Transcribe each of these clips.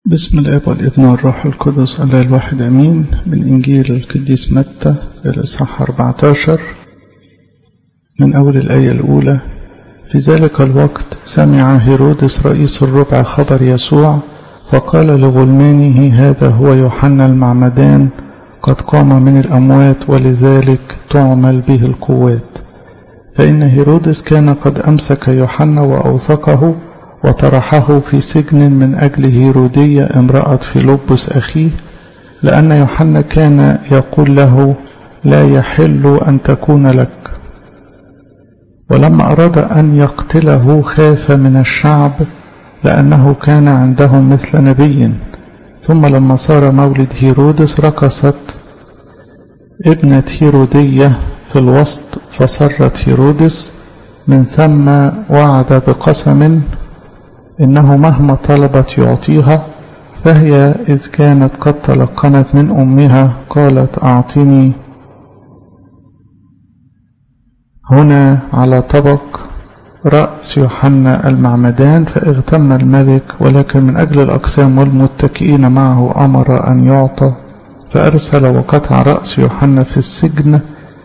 بسم الاب والابن والروح القدس الله الواحد امين من انجيل القديس متى الاصحاح 14 من اول الايه الاولى في ذلك الوقت سمع هيرودس رئيس الربع خبر يسوع فقال لغلمانه هذا هو يوحنا المعمدان قد قام من الاموات ولذلك تعمل به القوات فان هيرودس كان قد امسك يوحنا واوثقه وطرحه في سجن من أجل هيرودية امرأة فيلبس أخيه لأن يوحنا كان يقول له لا يحل أن تكون لك ولما أراد أن يقتله خاف من الشعب لأنه كان عندهم مثل نبي ثم لما صار مولد هيرودس رقصت ابنة هيرودية في الوسط فصرت هيرودس من ثم وعد بقسم إنه مهما طلبت يعطيها فهي إذ كانت قد تلقنت من أمها قالت أعطني هنا على طبق رأس يوحنا المعمدان فاغتم الملك ولكن من أجل الأقسام والمتكئين معه أمر أن يعطى فأرسل وقطع رأس يوحنا في السجن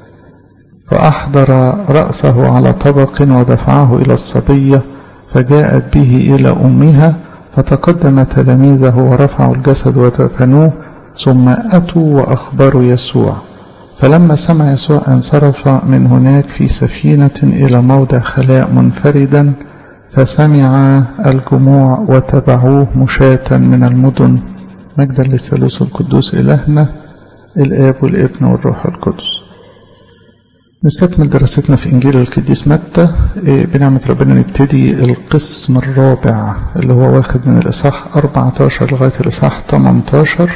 فأحضر رأسه على طبق ودفعه إلى الصبية فجاءت به إلى أمها فتقدم تلاميذه ورفعوا الجسد ودفنوه ثم أتوا وأخبروا يسوع فلما سمع يسوع انصرف من هناك في سفينة إلى موضع خلاء منفردا فسمع الجموع وتبعوه مشاة من المدن مجدا للثالوث القدوس إلهنا الآب والابن والروح القدس نستكمل دراستنا في إنجيل القديس متى بنعمة ربنا نبتدي القسم الرابع اللي هو واخد من الإصحاح 14 لغاية الإصحاح 18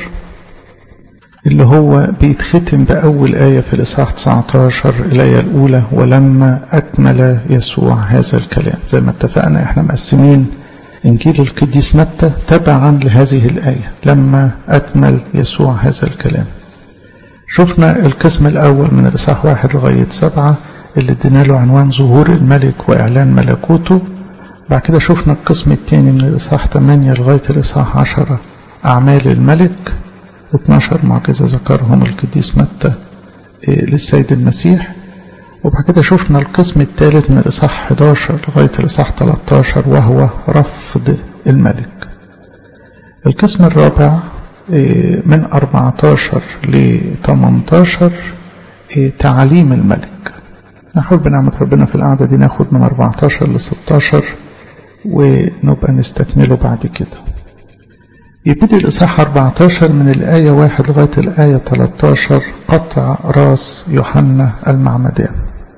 اللي هو بيتختم بأول آية في الإصحاح 19 الآية الأولى ولما أكمل يسوع هذا الكلام زي ما اتفقنا احنا مقسمين إنجيل القديس متى تبعا لهذه الآية لما أكمل يسوع هذا الكلام شفنا القسم الأول من الإصحاح واحد لغاية سبعة اللي ادينا له عنوان ظهور الملك وإعلان ملكوته بعد كده شفنا القسم الثاني من الإصحاح 8 لغاية الإصحاح 10 أعمال الملك 12 معجزة ذكرهم القديس متى للسيد المسيح وبعد كده شفنا القسم الثالث من الإصحاح 11 لغاية الإصحاح 13 وهو رفض الملك القسم الرابع من 14 ل 18 تعليم الملك نحاول بنعمة ربنا في القعدة دي ناخد من 14 ل 16 ونبقى نستكمله بعد كده يبتدي الإصحاح 14 من الآية 1 لغاية الآية 13 قطع راس يوحنا المعمدان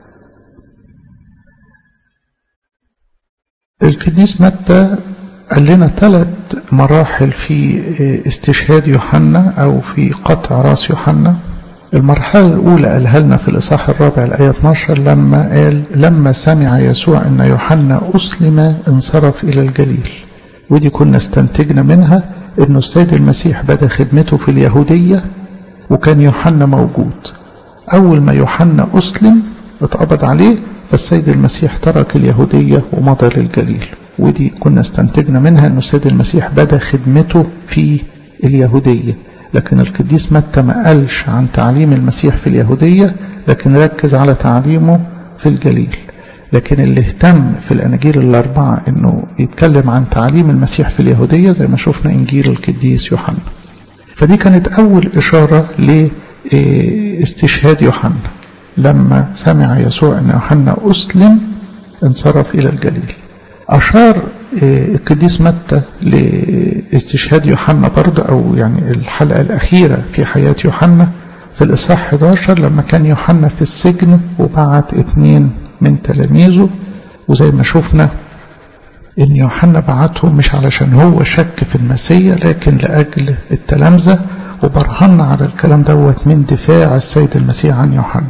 القديس متى قال لنا ثلاث مراحل في استشهاد يوحنا أو في قطع راس يوحنا المرحلة الأولى قالها لنا في الإصحاح الرابع الآية 12 لما قال لما سمع يسوع أن يوحنا أسلم انصرف إلى الجليل ودي كنا استنتجنا منها أنه السيد المسيح بدأ خدمته في اليهودية وكان يوحنا موجود أول ما يوحنا أسلم اتقبض عليه فالسيد المسيح ترك اليهودية ومضى للجليل ودي كنا استنتجنا منها أن السيد المسيح بدأ خدمته في اليهودية لكن القديس متى ما قالش عن تعليم المسيح في اليهودية لكن ركز على تعليمه في الجليل لكن اللي اهتم في الأناجيل الأربعة أنه يتكلم عن تعليم المسيح في اليهودية زي ما شفنا إنجيل القديس يوحنا فدي كانت أول إشارة لاستشهاد يوحنا لما سمع يسوع أن يوحنا أسلم انصرف إلى الجليل أشار القديس متى لاستشهاد يوحنا برضه أو يعني الحلقة الأخيرة في حياة يوحنا في الإصحاح 11 لما كان يوحنا في السجن وبعت اثنين من تلاميذه وزي ما شفنا إن يوحنا بعتهم مش علشان هو شك في المسيح لكن لأجل التلامذة وبرهنا على الكلام دوت من دفاع السيد المسيح عن يوحنا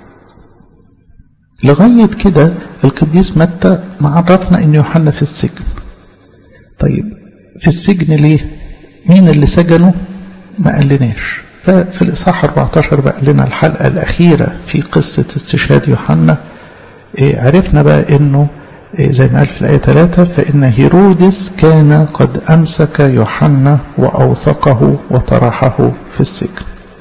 لغاية كده القديس متى معرفنا ان يوحنا في السجن طيب في السجن ليه مين اللي سجنه ما قالناش ففي الإصحاح 14 بقى لنا الحلقة الأخيرة في قصة استشهاد يوحنا عرفنا بقى انه زي ما قال في الآية 3 فإن هيرودس كان قد أمسك يوحنا وأوثقه وطرحه في السجن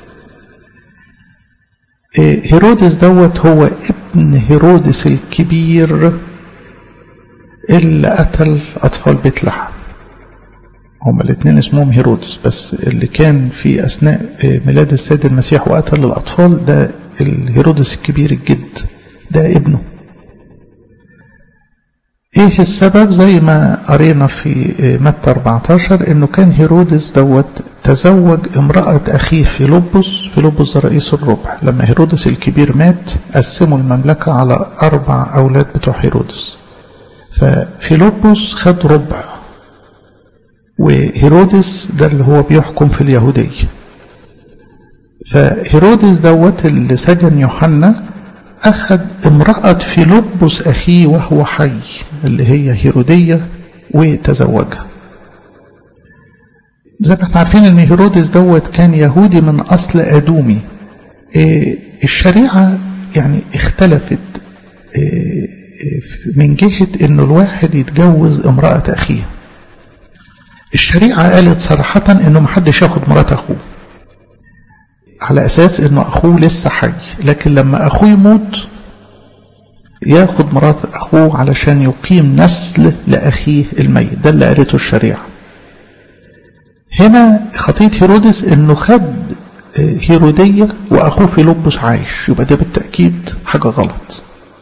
هيرودس دوت هو ابن هيرودس الكبير اللي قتل أطفال بيت لحم هما الاثنين اسمهم هيرودس بس اللي كان في أثناء ميلاد السيد المسيح وقتل الأطفال ده الهيرودس الكبير الجد ده ابنه ايه السبب زي ما قرينا في متى 14 انه كان هيرودس دوت تزوج امرأة اخيه فيلبس فيلبس ده رئيس الربع لما هيرودس الكبير مات قسموا المملكة على اربع اولاد بتوع هيرودس ففيلبس خد ربع وهيرودس ده اللي هو بيحكم في اليهودية فهيرودس دوت اللي سجن يوحنا أخذ امرأة فيلبس أخيه وهو حي اللي هي هيرودية وتزوجها زي ما احنا عارفين ان هيرودس دوت كان يهودي من أصل أدومي إيه الشريعة يعني اختلفت إيه من جهة انه الواحد يتجوز امرأة أخيه الشريعة قالت صراحة انه محدش ياخد مرات أخوه على أساس أنه أخوه لسه حي لكن لما أخوه يموت ياخد مرات أخوه علشان يقيم نسل لأخيه الميت ده اللي قالته الشريعة هنا خطية هيرودس أنه خد هيرودية وأخوه فيلبس عايش يبقى ده بالتأكيد حاجة غلط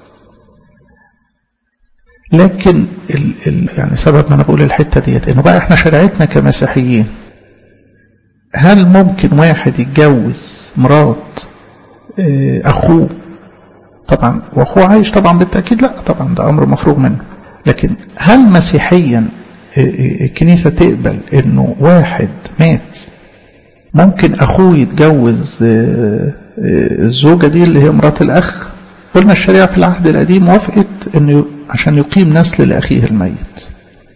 لكن ال ال يعني سبب ما أنا بقول الحتة ديت إنه بقى إحنا شريعتنا كمسيحيين هل ممكن واحد يتجوز مرات أخوه طبعا وأخوه عايش طبعا بالتأكيد لا طبعا ده أمر مفروغ منه لكن هل مسيحيا الكنيسة تقبل أنه واحد مات ممكن أخوه يتجوز الزوجة دي اللي هي مرات الأخ قلنا الشريعة في العهد القديم وافقت أنه عشان يقيم نسل لأخيه الميت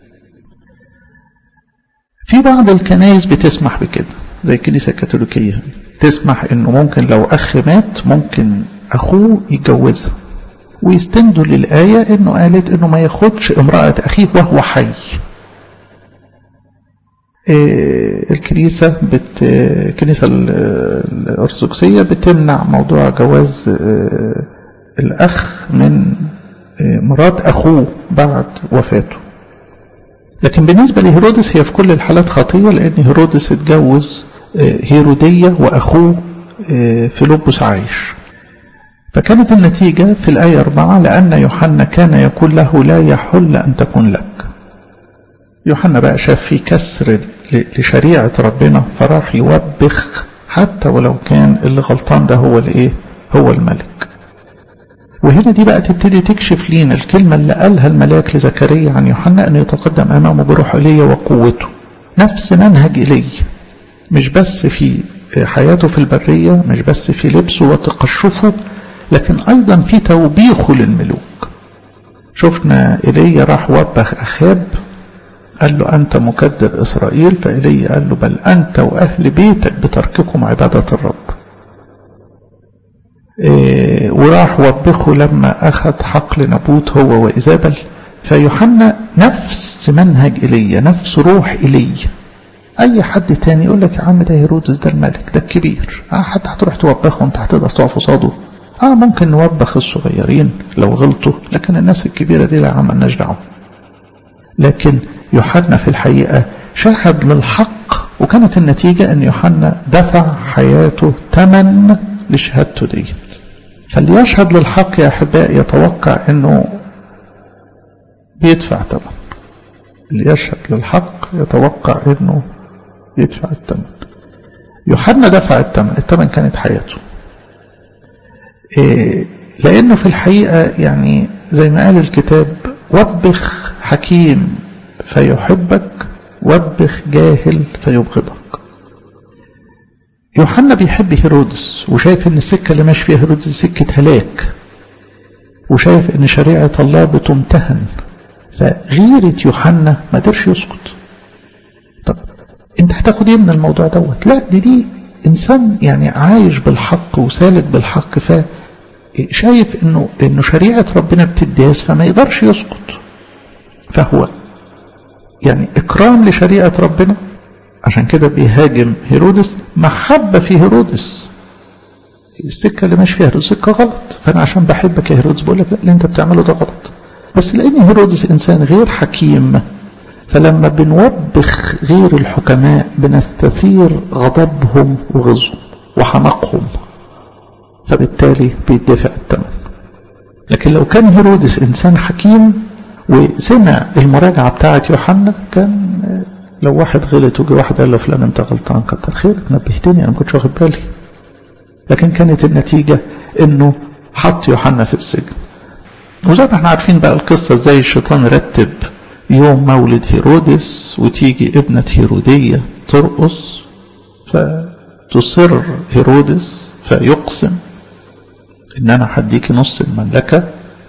في بعض الكنائس بتسمح بكده زي الكنيسة الكاثوليكية تسمح انه ممكن لو اخ مات ممكن اخوه يتجوزها ويستندوا للآية انه قالت انه ما ياخدش امرأة اخيه وهو حي إيه الكنيسة بت الكنيسة الأرثوذكسية بتمنع موضوع جواز إيه الأخ من إيه مرات أخوه بعد وفاته لكن بالنسبة لهيرودس هي في كل الحالات خطية لأن هيرودس اتجوز هيرودية وأخوه فيلبس عايش فكانت النتيجة في الآية 4 لأن يوحنا كان يقول له لا يحل أن تكون لك يوحنا بقى شاف في كسر لشريعة ربنا فراح يوبخ حتى ولو كان اللي غلطان ده هو الايه هو الملك وهنا دي بقى تبتدي تكشف لينا الكلمة اللي قالها الملاك لزكريا عن يوحنا أنه يتقدم أمامه بروح إيليا وقوته نفس منهج إيليا مش بس في حياته في البرية مش بس في لبسه وتقشفه لكن أيضا في توبيخه للملوك شفنا إيليا راح وبخ أخاب قال له أنت مكدر إسرائيل فإيليا قال له بل أنت وأهل بيتك بترككم عبادة الرب إيه وراح وبخه لما أخذ حقل نبوت هو وإيزابل فيوحنا نفس منهج إيليا نفس روح إيليا أي حد تاني يقول لك يا عم ده هيرودس ده الملك ده الكبير آه حتى هتروح توبخه وانت هتقدر تقف قصاده اه ممكن نوبخ الصغيرين لو غلطوا لكن الناس الكبيرة دي لا عملناش دعوه لكن يوحنا في الحقيقة شاهد للحق وكانت النتيجة أن يوحنا دفع حياته ثمن لشهادته ديت فاللي يشهد للحق يا أحبائي يتوقع أنه بيدفع ثمن اللي يشهد للحق يتوقع أنه يدفع الثمن يوحنا دفع الثمن الثمن كانت حياته إيه لأنه في الحقيقة يعني زي ما قال الكتاب وبخ حكيم فيحبك وبخ جاهل فيبغضك يوحنا بيحب هيرودس وشايف ان السكة اللي ماشي فيها هيرودس سكة هلاك وشايف ان شريعة الله بتمتهن فغيرة يوحنا ما قدرش يسكت طب انت هتاخد ايه من الموضوع دوت لا دي دي انسان يعني عايش بالحق وسالك بالحق ف شايف انه انه شريعه ربنا بتداس فما يقدرش يسقط فهو يعني اكرام لشريعه ربنا عشان كده بيهاجم هيرودس محبه في هيرودس السكه اللي ماشي فيها هيرودس سكه غلط فانا عشان بحبك يا هيرودس بقول لك لا اللي انت بتعمله ده غلط بس لان هيرودس انسان غير حكيم فلما بنوبخ غير الحكماء بنستثير غضبهم وغزهم وحمقهم فبالتالي بيدفع الثمن لكن لو كان هيرودس إنسان حكيم وسمع المراجعة بتاعت يوحنا كان لو واحد غلط وجي واحد قال له فلان انت غلطان كتر خيرك نبهتني انا ما كنتش واخد بالي لكن كانت النتيجة انه حط يوحنا في السجن وزي ما احنا عارفين بقى القصة ازاي الشيطان رتب يوم مولد هيرودس وتيجي ابنة هيرودية ترقص فتصر هيرودس فيقسم ان انا هديكي نص المملكة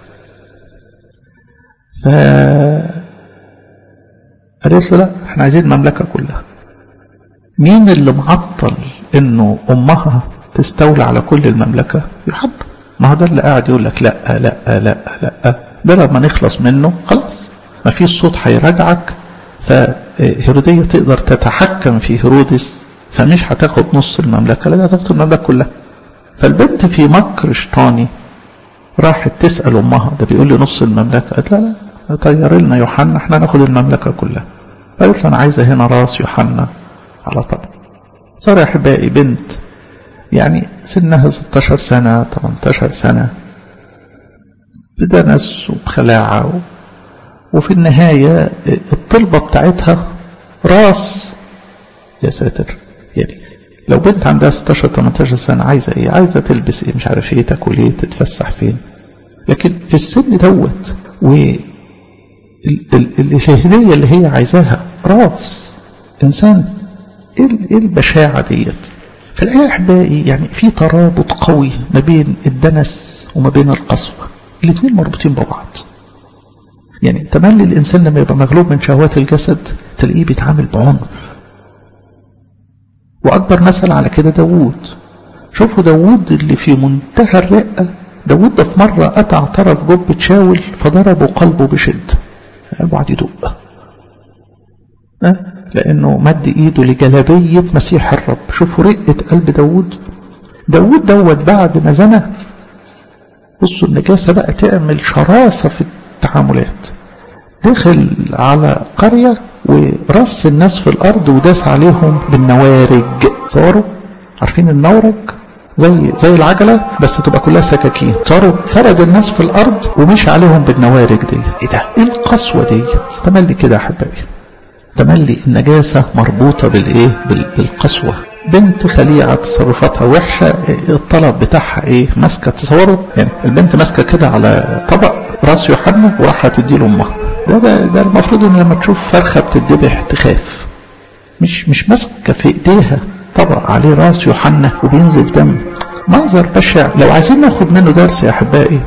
ف قالت له لا احنا عايزين المملكة كلها مين اللي معطل انه امها تستولى على كل المملكة يوحنا ما هو ده اللي قاعد يقول لك لا لا لا لا ده لما نخلص منه خلاص ما فيش صوت هيراجعك فهيرودية تقدر تتحكم في هيرودس فمش هتاخد نص المملكة لا هتاخد المملكة كلها فالبنت في مكر شيطاني راحت تسأل أمها ده بيقول لي نص المملكة قالت لا لا طير لنا يوحنا احنا ناخد المملكة كلها قالت له أنا عايزة هنا راس يوحنا على طول صار يا أحبائي بنت يعني سنها 16 سنة 18 سنة بدنس وبخلاعة وفي النهاية الطلبة بتاعتها راس يا ساتر يعني لو بنت عندها 16 18 سنة عايزة ايه عايزة تلبس ايه مش عارف ايه تاكل ايه تتفسح فين لكن في السن دوت و الهدية اللي هي عايزاها راس انسان ايه البشاعة ديت فالآية أحبائي يعني في ترابط قوي ما بين الدنس وما بين القسوة الاثنين مربوطين ببعض يعني تملي الإنسان لما يبقى مغلوب من شهوات الجسد تلاقيه بيتعامل بعنف وأكبر مثل على كده داوود شوفوا داوود اللي في منتهى الرقة داوود ده في مرة قطع طرف جبة شاول فضربه قلبه بشدة قلبه قعد يدق لأنه مد إيده لجلبية مسيح الرب شوفوا رقة قلب داوود داوود دوت بعد ما زنى بصوا النجاسة بقى تعمل شراسة في التعاملات دخل على قرية ورص الناس في الأرض وداس عليهم بالنوارج صاروا عارفين النورج زي زي العجلة بس تبقى كلها سكاكين صاروا فرد الناس في الأرض ومشي عليهم بالنوارج دي ايه ده ايه القسوة دي تملي كده يا حبايبي تملي النجاسة مربوطة بالايه بالقسوة بنت خليعة تصرفاتها وحشة الطلب بتاعها ايه ماسكة تصوروا يعني البنت ماسكة كده على طبق راس يوحنا وراح تدي له امها ده, ده المفروض ان لما تشوف فرخة بتدبح تخاف مش مش ماسكة في ايديها طبق عليه راس يوحنا وبينزل دم منظر بشع لو عايزين ناخد منه درس يا احبائي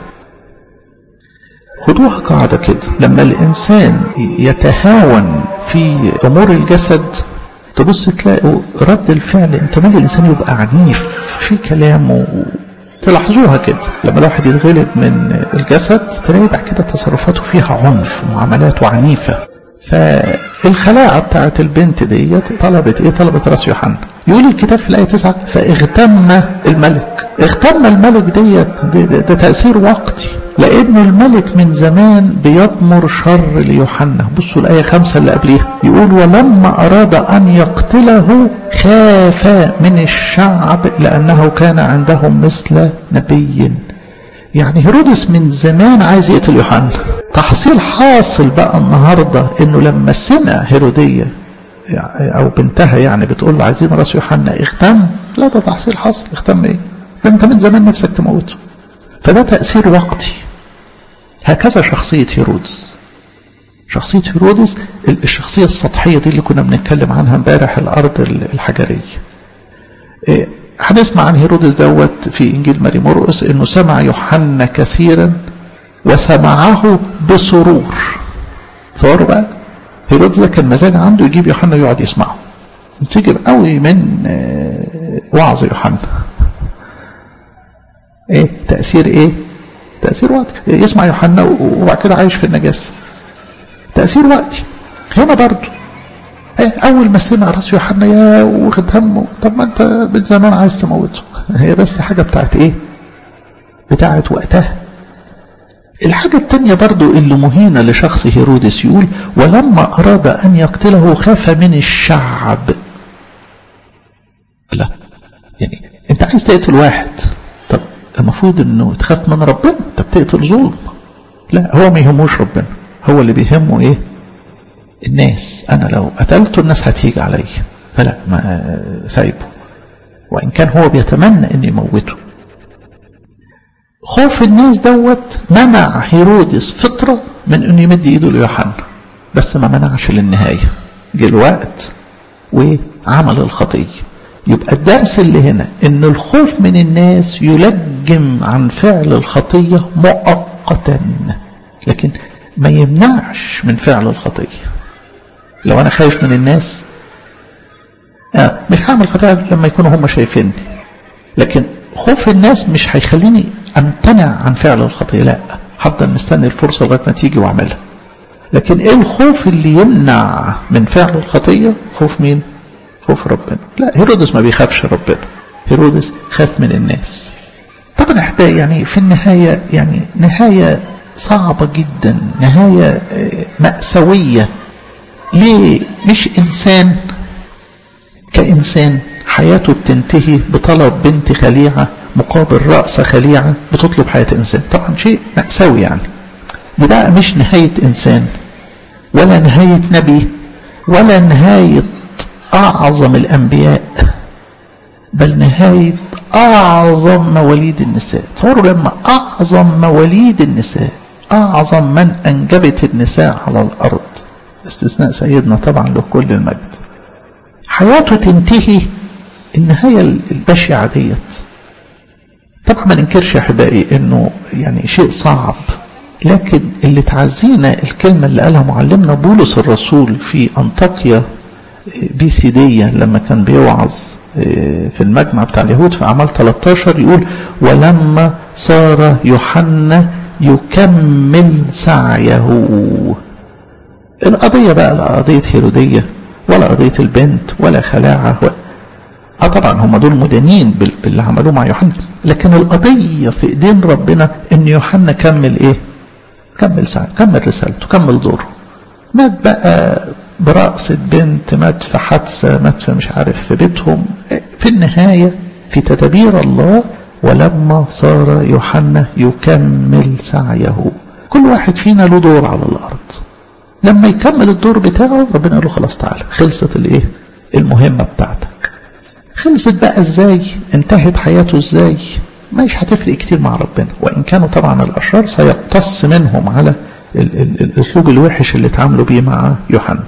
خدوها قاعدة كده لما الإنسان يتهاون في أمور الجسد تبص تلاقوا رد الفعل انت مال الإنسان يبقى عنيف في كلامه تلاحظوها كده لما الواحد يتغلب من الجسد تلاقي بعد كده تصرفاته فيها عنف معاملاته عنيفة فالخلاعة بتاعت البنت ديت طلبت ايه طلبت راس يوحنا يقول الكتاب في الآية 9 فاغتم الملك اغتم الملك ديت ده, ده, ده تأثير وقتي لأن الملك من زمان بيضمر شر ليوحنا بصوا الآية خمسة اللي قبليها يقول ولما أراد أن يقتله خاف من الشعب لأنه كان عندهم مثل نبي يعني هيرودس من زمان عايز يقتل يوحنا تحصيل حاصل بقى النهاردة انه لما سمع هيرودية او بنتها يعني بتقول له عايزين راس يوحنا اختم لا ده تحصيل حاصل اختم ايه ده انت من زمان نفسك تموته فده تأثير وقتي هكذا شخصية هيرودس شخصية هيرودس الشخصية السطحية دي اللي كنا بنتكلم عنها امبارح الأرض الحجرية إيه هنسمع عن هيرودس دوت في إنجيل ماري مرقس إنه سمع يوحنا كثيرا وسمعه بسرور تصوروا بقى هيرودس ده كان مزاج عنده يجيب يوحنا يقعد يسمعه انسجم قوي من وعظ يوحنا ايه تأثير ايه تأثير وقتي يسمع يوحنا وبعد كده عايش في النجاسة تأثير وقتي هنا برضه ايه اول ما سمع راس يوحنا يا واخد همه طب ما انت من زمان عايز تموته هي بس حاجة بتاعت ايه بتاعت وقتها الحاجة التانية برضو اللي مهينة لشخص هيرودس يقول ولما أراد أن يقتله خاف من الشعب لا يعني أنت عايز تقتل واحد طب المفروض أنه تخاف من ربنا طب تقتل ظلم لا هو ما يهموش ربنا هو اللي بيهمه إيه الناس أنا لو قتلته الناس هتيجي علي فلا ما سايبه وإن كان هو بيتمنى أن يموته خوف الناس دوت منع هيرودس فطرة من انه يمد ايده ليوحنا بس ما منعش للنهاية جه الوقت وعمل الخطية يبقى الدرس اللي هنا ان الخوف من الناس يلجم عن فعل الخطية مؤقتا لكن ما يمنعش من فعل الخطية لو انا خايف من الناس آه مش هعمل خطية لما يكونوا هم شايفيني لكن خوف الناس مش هيخليني امتنع عن فعل الخطيئة لا هفضل مستني الفرصة لغاية ما تيجي واعملها لكن ايه الخوف اللي يمنع من فعل الخطية خوف مين خوف ربنا لا هيرودس ما بيخافش ربنا هيرودس خاف من الناس طبعا احبائي يعني في النهاية يعني نهاية صعبة جدا نهاية مأساوية ليه مش انسان كإنسان حياته بتنتهي بطلب بنت خليعة مقابل رأس خليعة بتطلب حياة إنسان طبعا شيء مأساوي يعني دي بقى مش نهاية إنسان ولا نهاية نبي ولا نهاية أعظم الأنبياء بل نهاية أعظم مواليد النساء تصوروا لما أعظم مواليد النساء أعظم من أنجبت النساء على الأرض استثناء سيدنا طبعا له كل المجد حياته تنتهي النهاية البشعة ديت طبعا ما ننكرش يا احبائي انه يعني شيء صعب لكن اللي تعزينا الكلمة اللي قالها معلمنا بولس الرسول في أنطاكيا بيسيدية لما كان بيوعظ في المجمع بتاع اليهود في أعمال 13 يقول ولما صار يوحنا يكمل سعيه القضية بقى لا قضية هيرودية ولا قضية البنت ولا خلاعة اه طبعا هم دول مدانين باللي عملوه مع يوحنا لكن القضية في ايدين ربنا ان يوحنا كمل ايه كمل سعي كمل رسالته كمل دوره مات بقى برأس بنت مات في حادثة مات في مش عارف في بيتهم في النهاية في تدابير الله ولما صار يوحنا يكمل سعيه كل واحد فينا له دور على الأرض لما يكمل الدور بتاعه ربنا قال له خلاص تعالى خلصت الايه المهمة بتاعتك خلصت بقى ازاي انتهت حياته ازاي مش هتفرق كتير مع ربنا وان كانوا طبعا الاشرار سيقتص منهم على الاسلوب الوحش اللي اتعاملوا بيه مع يوحنا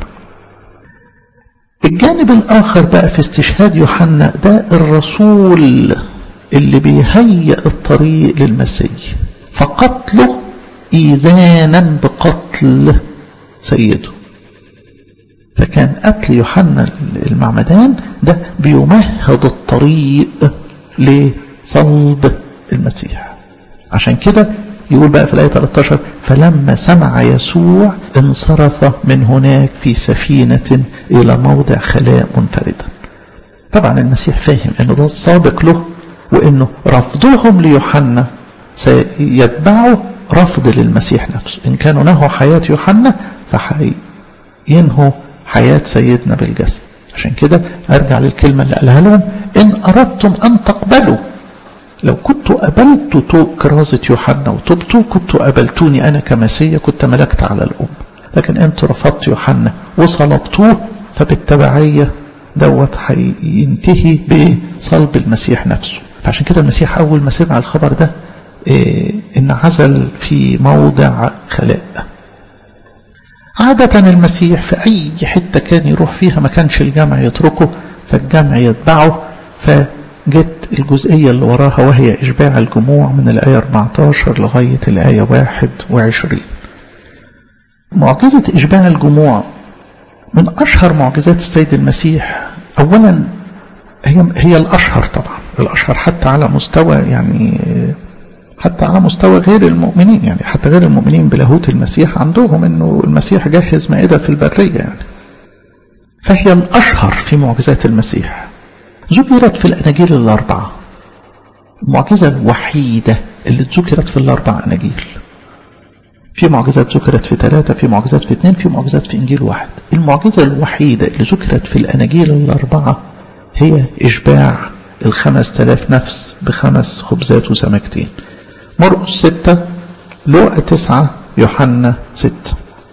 الجانب الاخر بقى في استشهاد يوحنا ده الرسول اللي بيهيئ الطريق للمسيح فقتله ايذانا بقتل سيده فكان قتل يوحنا المعمدان ده بيمهد الطريق لصلب المسيح عشان كده يقول بقى في الآية 13 فلما سمع يسوع انصرف من هناك في سفينة إلى موضع خلاء منفردا طبعا المسيح فاهم انه ده السابق له وانه رفضهم ليوحنا سيتبعوا رفض للمسيح نفسه ان كانوا نهوا حياة يوحنا فحينهوا حياة سيدنا بالجسد عشان كده ارجع للكلمة اللي قالها لهم ان اردتم ان تقبلوا لو كنت قبلت كرازة يوحنا وتبتوا كنت قبلتوني انا كمسيا كنت ملكت على الام لكن انتوا رفضت يوحنا وصلبتوه فبالتبعية دوت هينتهي بصلب المسيح نفسه فعشان كده المسيح اول ما سمع الخبر ده إيه ان عزل في موضع خلاء عادة المسيح في أي حتة كان يروح فيها ما كانش الجمع يتركه فالجمع يتبعه فجت الجزئية اللي وراها وهي إشباع الجموع من الآية 14 لغاية الآية 21 معجزة إشباع الجموع من أشهر معجزات السيد المسيح أولا هي هي الأشهر طبعا الأشهر حتى على مستوى يعني حتى على مستوى غير المؤمنين يعني حتى غير المؤمنين بلاهوت المسيح عندهم انه المسيح جهز مائدة في البرية يعني فهي الأشهر في معجزات المسيح ذكرت في الأناجيل الأربعة المعجزة الوحيدة اللي ذكرت في الأربع أناجيل في معجزات ذكرت في ثلاثة في معجزات في اثنين في معجزات في إنجيل واحد المعجزة الوحيدة اللي ذكرت في الأناجيل الأربعة هي إشباع الخمس تلاف نفس بخمس خبزات وسمكتين مرقس ستة لوقا تسعة يوحنا ستة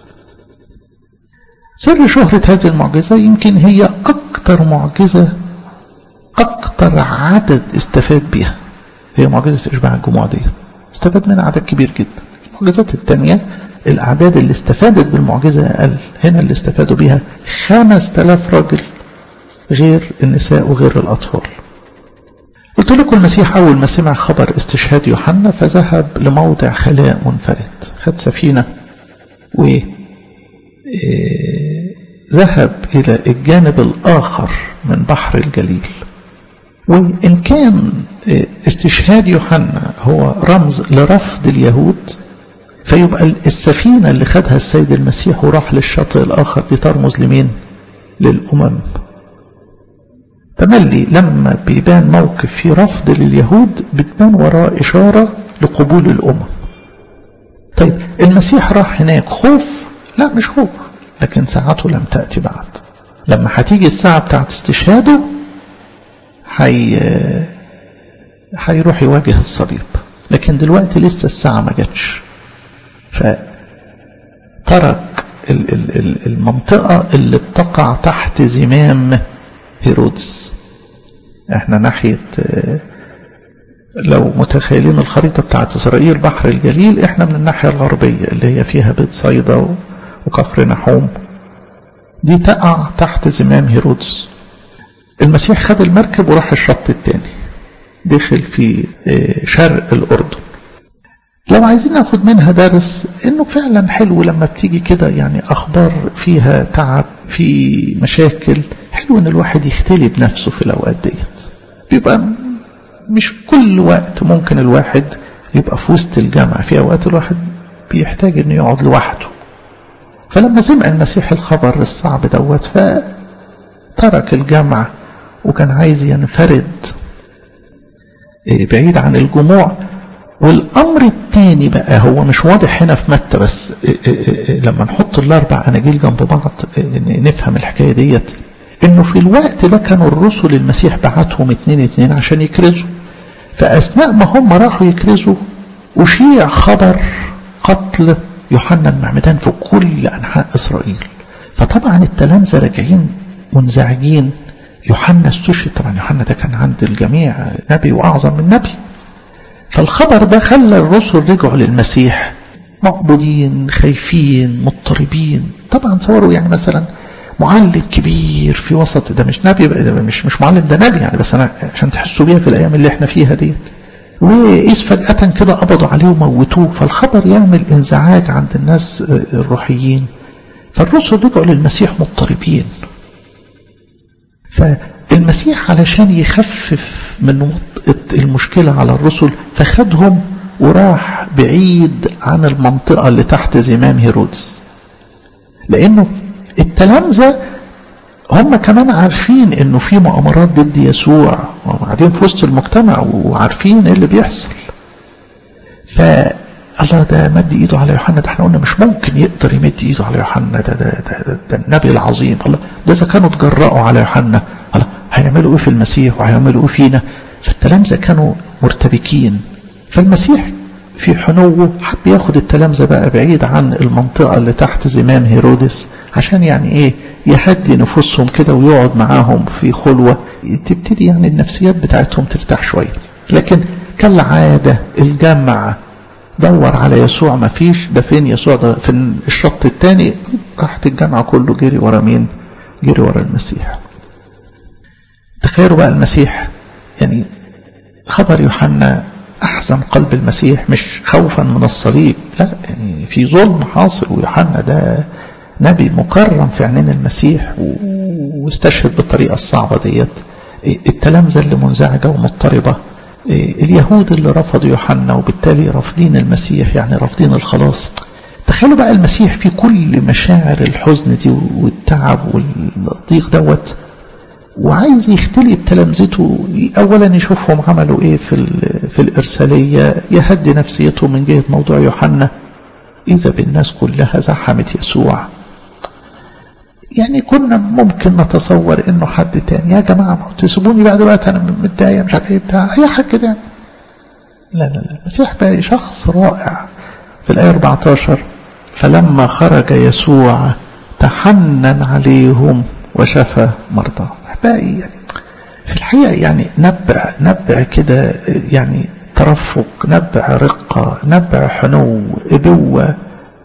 سر شهرة هذه المعجزة يمكن هي أكثر معجزة أكثر عدد استفاد بها هي معجزة إشباع الجموع دي استفاد منها عدد كبير جدا المعجزات الثانية الأعداد اللي استفادت بالمعجزة أقل هنا اللي استفادوا بها خمس تلاف راجل غير النساء وغير الأطفال قلت لكم المسيح أول ما سمع خبر استشهاد يوحنا فذهب لموضع خلاء منفرد خد سفينة و ذهب إلى الجانب الآخر من بحر الجليل وإن كان استشهاد يوحنا هو رمز لرفض اليهود فيبقى السفينة اللي خدها السيد المسيح وراح للشاطئ الآخر دي ترمز لمين؟ للأمم تملي لما بيبان موقف في رفض لليهود بتبان وراه إشارة لقبول الأمم طيب المسيح راح هناك خوف لا مش خوف لكن ساعته لم تأتي بعد لما هتيجي الساعة بتاعت استشهاده حي... هيروح يواجه الصليب لكن دلوقتي لسه الساعة ما جاتش فترك المنطقة اللي بتقع تحت زمام هيرودس احنا ناحية لو متخيلين الخريطة بتاعت إسرائيل بحر الجليل احنا من الناحية الغربية اللي هي فيها بيت صيدا وكفر نحوم دي تقع تحت زمام هيرودس المسيح خد المركب وراح الشط التاني دخل في شرق الأردن لو عايزين ناخد منها درس انه فعلا حلو لما بتيجي كده يعني اخبار فيها تعب في مشاكل حلو ان الواحد يختلي بنفسه في الاوقات ديت بيبقى مش كل وقت ممكن الواحد يبقى في وسط الجامعة في اوقات الواحد بيحتاج انه يقعد لوحده فلما سمع المسيح الخبر الصعب دوت فترك الجامعة وكان عايز ينفرد بعيد عن الجموع والأمر الثاني بقى هو مش واضح هنا في متى بس لما نحط الأربع أناجيل جنب بعض نفهم الحكاية ديت إنه في الوقت ده كانوا الرسل المسيح بعتهم اتنين اتنين عشان يكرزوا فأثناء ما هم راحوا يكرزوا أشيع خبر قتل يوحنا المعمدان في كل أنحاء إسرائيل فطبعا التلامذة راجعين منزعجين يوحنا استشهد طبعا يوحنا ده كان عند الجميع نبي وأعظم من نبي فالخبر ده خلى الرسل رجعوا للمسيح مقبولين خايفين مضطربين طبعا صوروا يعني مثلا معلم كبير في وسط ده مش نبي ده مش مش معلم ده نبي يعني بس انا عشان تحسوا بيها في الايام اللي احنا فيها ديت وإذ فجأة كده قبضوا عليه وموتوه فالخبر يعمل انزعاج عند الناس الروحيين فالرسل رجعوا للمسيح مضطربين فالمسيح علشان يخفف من وطئة المشكلة على الرسل فخدهم وراح بعيد عن المنطقة اللي تحت زمام هيرودس لأنه التلامذة هم كمان عارفين انه في مؤامرات ضد يسوع وقاعدين في وسط المجتمع وعارفين ايه اللي بيحصل ف الله ده مد ايده على يوحنا ده احنا قلنا مش ممكن يقدر يمد ايده على يوحنا ده ده, ده, ده, ده النبي العظيم الله ده اذا كانوا اتجرأوا على يوحنا الله هيعملوا ايه في المسيح وهيعملوا ايه فينا فالتلامذة كانوا مرتبكين فالمسيح في حنوه حب ياخد التلامذة بقى بعيد عن المنطقة اللي تحت زمام هيرودس عشان يعني ايه يهدي نفوسهم كده ويقعد معاهم في خلوة تبتدي يعني النفسيات بتاعتهم ترتاح شوية لكن كالعادة الجمع دور على يسوع ما فيش ده فين يسوع ده في الشط الثاني راحت الجامعة كله جري ورا مين جري ورا المسيح تخيلوا بقى المسيح يعني خبر يوحنا أحزن قلب المسيح مش خوفا من الصليب لا يعني في ظلم حاصل ويوحنا ده نبي مكرم في عينين المسيح واستشهد بالطريقة الصعبة ديت التلامذة اللي منزعجة ومضطربة اليهود اللي رفضوا يوحنا وبالتالي رافضين المسيح يعني رافضين الخلاص تخيلوا بقى المسيح في كل مشاعر الحزن دي والتعب والضيق دوت وعايز يختلي بتلامذته اولا يشوفهم عملوا ايه في في الارساليه يهدي نفسيته من جهه موضوع يوحنا اذا بالناس كلها زحمت يسوع يعني كنا ممكن نتصور انه حد تاني يا جماعه ما تسيبوني بقى دلوقتي انا متضايق مش عارف ايه بتاع اي حاجه كده لا لا لا المسيح بقى شخص رائع في الايه 14 فلما خرج يسوع تحنن عليهم وشفى مرضى احبائي يعني في الحقيقه يعني نبع نبع كده يعني ترفق نبع رقه نبع حنو ابوه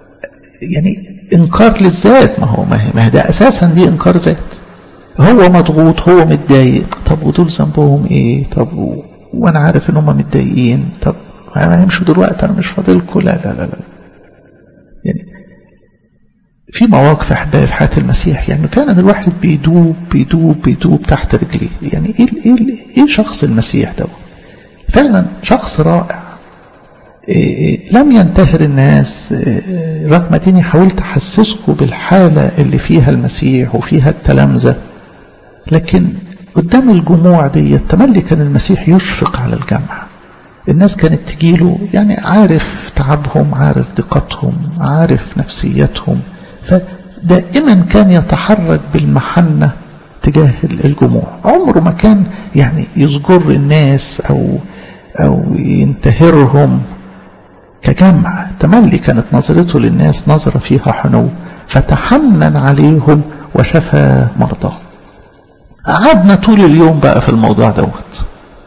يعني انكار للذات ما هو ما هي ده اساسا دي انكار ذات هو مضغوط هو متضايق طب ودول ذنبهم ايه طب و... وانا عارف ان هم متضايقين طب ما يمشوا دلوقتي انا مش فاضلكم لا لا لا لا يعني في مواقف احبائي في حياه المسيح يعني فعلا الواحد بيدوب بيدوب بيدوب تحت رجليه يعني ايه ايه ايه شخص المسيح دوت فعلا شخص رائع إيه لم ينتهر الناس إيه رغم اني حاولت احسسكم بالحاله اللي فيها المسيح وفيها التلامذه لكن قدام الجموع دي تملي كان المسيح يشفق على الجمع الناس كانت تجيله يعني عارف تعبهم عارف دقتهم عارف نفسيتهم فدائما كان يتحرك بالمحنة تجاه الجموع عمره ما كان يعني يزجر الناس أو أو ينتهرهم كجمع تملي كانت نظرته للناس نظرة فيها حنو فتحنن عليهم وشفى مرضاهم قعدنا طول اليوم بقى في الموضوع دوت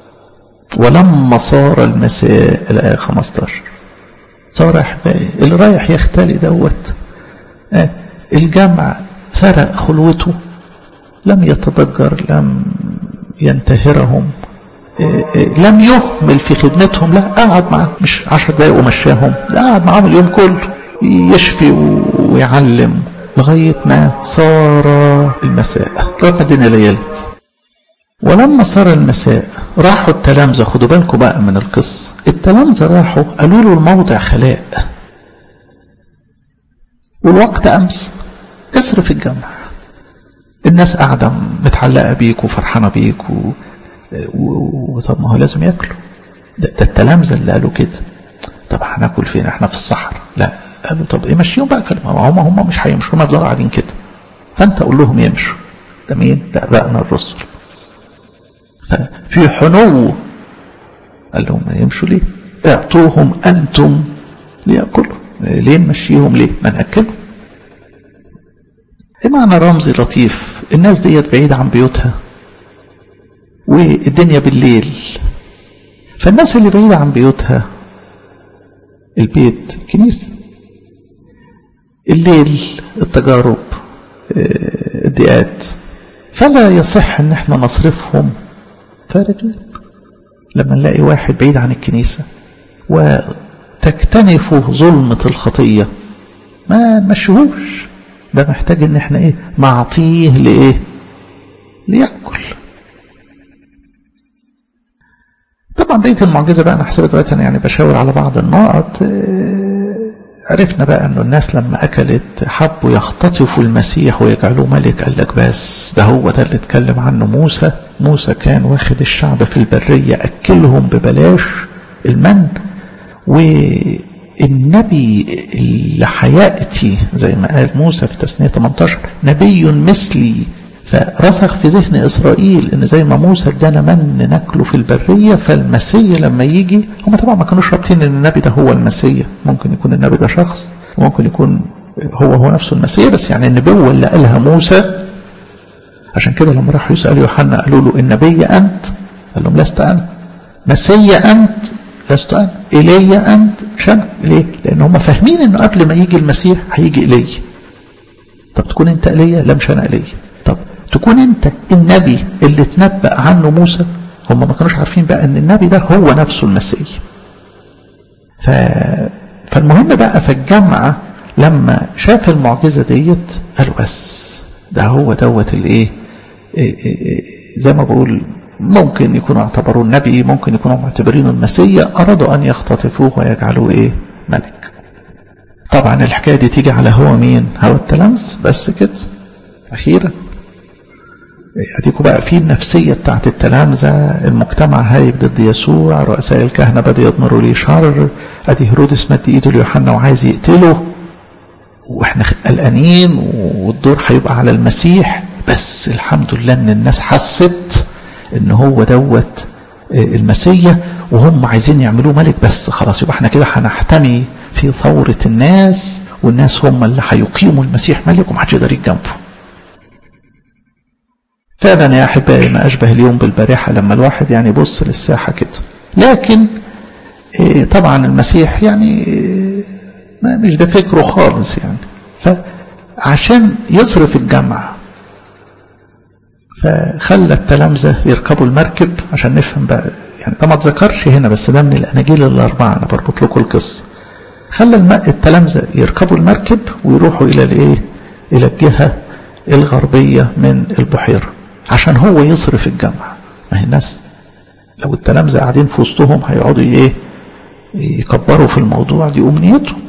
ولما صار المساء الآية 15 صار أحبائي اللي رايح يختلي دوت آه الجمع سرق خلوته لم يتضجر لم ينتهرهم آه آه لم يهمل في خدمتهم لا قعد معاهم مش عشر دقايق ومشاهم لا قعد معاهم اليوم كله يشفي ويعلم لغاية ما صار المساء رغم الدنيا ليلت ولما صار المساء راحوا التلامذة خدوا بالكم بقى من القصة التلامذة راحوا قالوا له الموضع خلاء والوقت أمس اصرف الجمع الناس قاعدة متعلقة بيك وفرحانة بيك و... وطب ما هو لازم ياكلوا ده, ده التلامذة اللي قالوا كده طب هناكل فين احنا في الصحراء لا قالوا طب ايه مشيهم بقى كلمة هم هم مش هيمشوا هم يفضلوا قاعدين كده فانت قول لهم يمشوا ده مين ده ابائنا الرسل ففي حنو قال لهم يمشوا ليه اعطوهم انتم ليأكلوا ليه نمشيهم ليه ما نأكلهم ايه معنى رمزي لطيف الناس ديت بعيدة عن بيوتها والدنيا بالليل فالناس اللي بعيدة عن بيوتها البيت كنيسة الليل التجارب الضيقات فلا يصح ان احنا نصرفهم فارغين لما نلاقي واحد بعيد عن الكنيسة وتكتنف ظلمة الخطية ما نمشيهوش ده محتاج ان احنا ايه نعطيه لايه ليأكل طبعا بقية المعجزة بقى انا حسب دلوقتي انا يعني بشاور على بعض النقط عرفنا بقى انه الناس لما اكلت حبوا يختطفوا المسيح ويجعلوه ملك قال لك بس ده هو ده اللي اتكلم عنه موسى موسى كان واخد الشعب في البرية اكلهم ببلاش المن والنبي اللي هياتي زي ما قال موسى في تثنية 18 نبي مثلي فرسخ في ذهن إسرائيل إن زي ما موسى ادانا من ناكله في البرية فالمسيا لما يجي هم طبعا ما كانوش رابطين إن النبي ده هو المسيا ممكن يكون النبي ده شخص وممكن يكون هو هو نفسه المسيا بس يعني النبوة اللي قالها موسى عشان كده لما راحوا يسألوا يوحنا قالوا له النبي أنت قال لهم لست أنا مسيا أنت لست أنا إلي أنت شنا ليه؟ لأن هم فاهمين إنه قبل ما يجي المسيح هيجي إلي طب تكون أنت إلي لم شنا إلي طب تكون انت النبي اللي تنبأ عنه موسى هم ما كانوش عارفين بقى ان النبي ده هو نفسه المسيح ف... فالمهم بقى في الجامعة لما شاف المعجزة ديت قالوا بس ده هو دوت الايه زي ما بقول ممكن يكونوا اعتبروه النبي ممكن يكونوا معتبرينه المسيا أرادوا أن يختطفوه ويجعلوه إيه ملك طبعا الحكاية دي تيجي على هو مين هو التلامس بس كده أخيرا اديكوا بقى في النفسية بتاعت التلامذة المجتمع هايج ضد يسوع رؤساء الكهنة بدأوا يضمروا ليه شر ادي هيرودس مد ايده ليوحنا وعايز يقتله واحنا قلقانين والدور هيبقى على المسيح بس الحمد لله ان الناس حست ان هو دوت المسيا وهم عايزين يعملوه ملك بس خلاص يبقى احنا كده هنحتمي في ثورة الناس والناس هم اللي هيقيموا المسيح ملك ومحدش يقدر جنبه فعلا يا احبائي ما اشبه اليوم بالبارحه لما الواحد يعني يبص للساحه كده لكن إيه طبعا المسيح يعني إيه ما مش ده فكره خالص يعني فعشان يصرف الجمع فخلى التلامذة يركبوا المركب عشان نفهم بقى يعني ده ما اتذكرش هنا بس ده من الاناجيل الاربعه انا بربط لكم القصه خلى التلامذة يركبوا المركب ويروحوا الى الايه الى الجهه الغربيه من البحيره عشان هو يصرف الجمع ما هي الناس لو التلامذة قاعدين في وسطهم هيقعدوا ايه يكبروا في الموضوع دي امنيتهم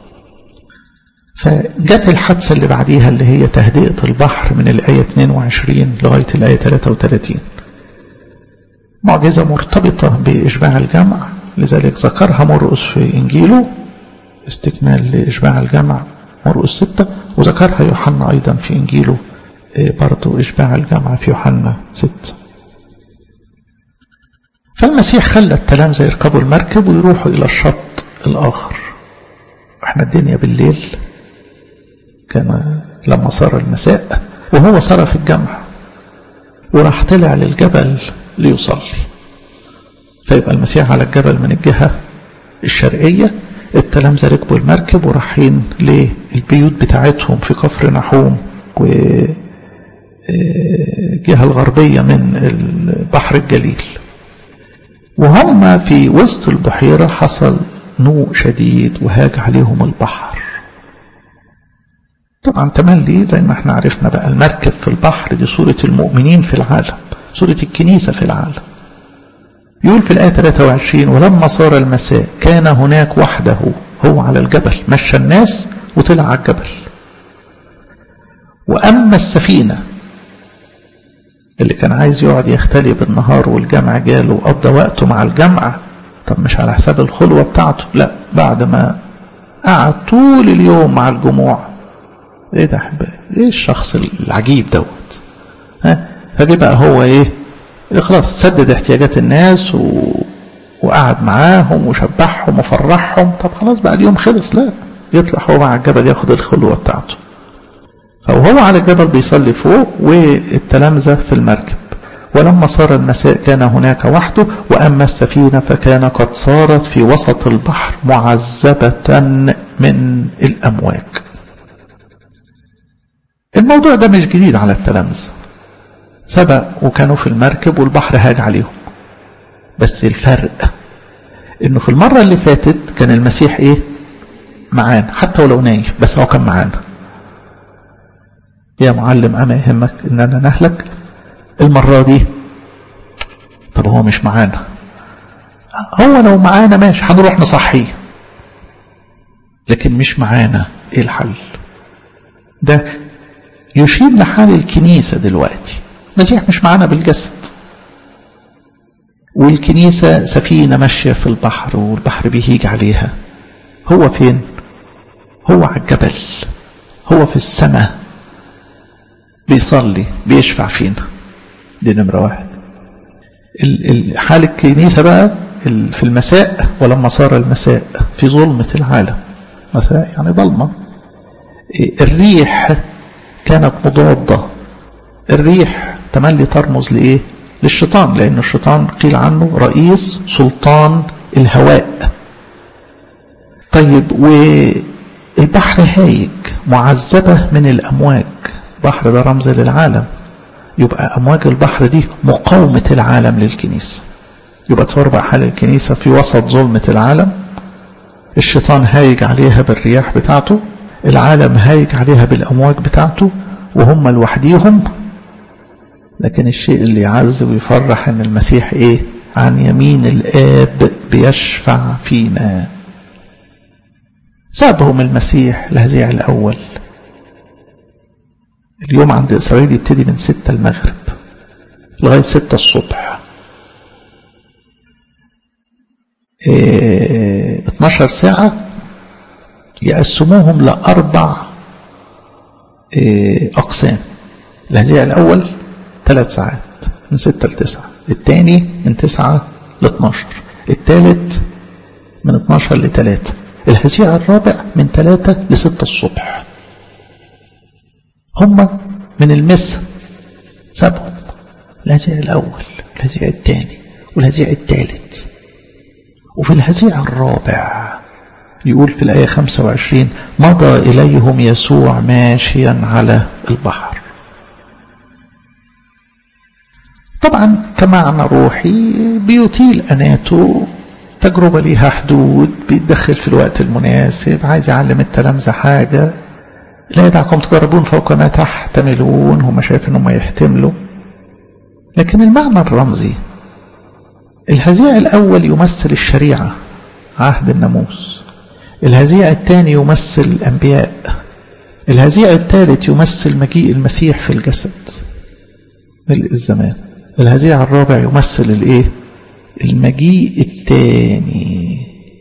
فجت الحادثة اللي بعديها اللي هي تهدئة البحر من الآية 22 لغاية الآية 33 معجزة مرتبطة بإشباع الجمع لذلك ذكرها مرقس في إنجيله استكمال لإشباع الجمع مرقس ستة وذكرها يوحنا أيضا في إنجيله برضو إشباع الجمع في يوحنا ستة فالمسيح خلى التلامذة يركبوا المركب ويروحوا إلى الشط الآخر احنا الدنيا بالليل كان لما صار المساء وهو صرف الجمع وراح طلع للجبل ليصلي فيبقى المسيح على الجبل من الجهة الشرقية التلامذة ركبوا المركب ورايحين للبيوت بتاعتهم في كفر نحوم والجهة الغربية من البحر الجليل وهم في وسط البحيرة حصل نوء شديد وهاج عليهم البحر طبعا تملي زي ما احنا عرفنا بقى المركب في البحر دي صورة المؤمنين في العالم صورة الكنيسة في العالم يقول في الآية 23 ولما صار المساء كان هناك وحده هو على الجبل مشى الناس وطلع على الجبل وأما السفينة اللي كان عايز يقعد يختلي بالنهار والجمع جاله وقضى وقته مع الجمع طب مش على حساب الخلوة بتاعته لا بعد ما قعد طول اليوم مع الجموع ايه ده احبائي ايه الشخص العجيب دوت ها فجي بقى هو ايه خلاص سدد احتياجات الناس و... وقعد معاهم وشبعهم وفرحهم طب خلاص بقى اليوم خلص لا يطلع هو مع الجبل ياخد الخلوة بتاعته فهو على الجبل بيصلي فوق والتلامذة في المركب ولما صار المساء كان هناك وحده وأما السفينة فكان قد صارت في وسط البحر معذبة من الأمواج الموضوع ده مش جديد على التلامذة سبق وكانوا في المركب والبحر هاج عليهم بس الفرق انه في المرة اللي فاتت كان المسيح ايه معانا حتى ولو نايم بس هو كان معانا يا معلم اما يهمك اننا نهلك المرة دي طب هو مش معانا هو لو معانا ماشي هنروح نصحيه لكن مش معانا ايه الحل ده يشير لحال الكنيسة دلوقتي المسيح مش معانا بالجسد والكنيسة سفينة ماشية في البحر والبحر بيهيج عليها هو فين هو على الجبل هو في السماء بيصلي بيشفع فينا دي نمرة واحد حال الكنيسة بقى في المساء ولما صار المساء في ظلمة العالم مساء يعني ظلمة الريح كانت مضادة الريح تملي ترمز لإيه للشيطان لأن الشيطان قيل عنه رئيس سلطان الهواء طيب والبحر هايج معذبة من الأمواج البحر ده رمز للعالم يبقى أمواج البحر دي مقاومة العالم للكنيسة يبقى تصور بقى حال الكنيسة في وسط ظلمة العالم الشيطان هايج عليها بالرياح بتاعته العالم هايج عليها بالأمواج بتاعته وهم لوحديهم لكن الشيء اللي يعز ويفرح ان المسيح ايه عن يمين الاب بيشفع فينا سابهم المسيح الهزيع الاول اليوم عند اسرائيل يبتدي من ستة المغرب لغاية ستة الصبح إيه 12 ساعة يقسموهم لأربع إيه أقسام الهزيع الأول ثلاث ساعات من ستة لتسعة الثاني من تسعة ل 12 الثالث من 12 ل 3 الهزيع الرابع من 3 ل 6 الصبح هم من المسا سابهم الهزيع الأول الهزيع الثاني والهزيع الثالث وفي الهزيع الرابع يقول في الآية 25 مضى إليهم يسوع ماشيا على البحر طبعا كمعنى روحي بيطيل أناته تجربة ليها حدود بيتدخل في الوقت المناسب عايز يعلم التلامذة حاجة لا يدعكم تجربون فوق ما تحتملون هم شايف انهم يحتملوا لكن المعنى الرمزي الهزيع الأول يمثل الشريعة عهد الناموس الهزيع الثاني يمثل الأنبياء الهزيع الثالث يمثل مجيء المسيح في الجسد ملء الزمان الهزيع الرابع يمثل الايه المجيء الثاني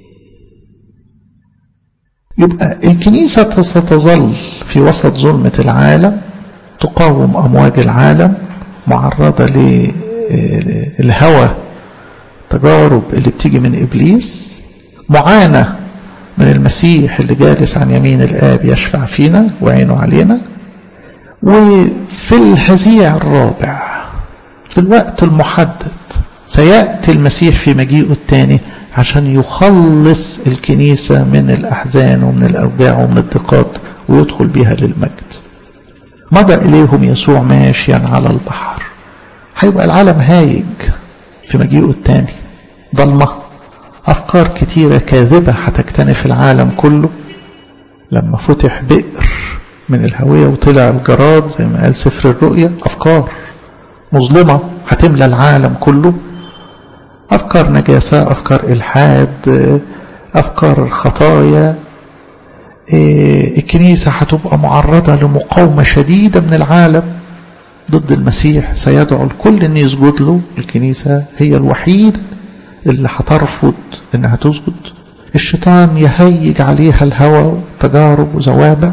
يبقى الكنيسة ستظل في وسط ظلمة العالم تقاوم أمواج العالم معرضة للهوى تجارب اللي بتيجي من إبليس معاناة من المسيح اللي جالس عن يمين الآب يشفع فينا وعينه علينا وفي الهزيع الرابع في الوقت المحدد سيأتي المسيح في مجيئه الثاني عشان يخلص الكنيسة من الأحزان ومن الأوجاع ومن الضيقات ويدخل بها للمجد مضى إليهم يسوع ماشيا على البحر هيبقى العالم هايج في مجيئه الثاني ضلمة أفكار كتيرة كاذبة هتكتنف العالم كله لما فتح بئر من الهوية وطلع الجراد زي ما قال سفر الرؤيا أفكار مظلمة هتملى العالم كله أفكار نجاسة أفكار إلحاد أفكار خطايا الكنيسة هتبقى معرضة لمقاومة شديدة من العالم ضد المسيح سيدعو الكل أن يسجد له الكنيسة هي الوحيدة اللي هترفض أنها تسجد الشيطان يهيج عليها الهوى وتجارب وزوابع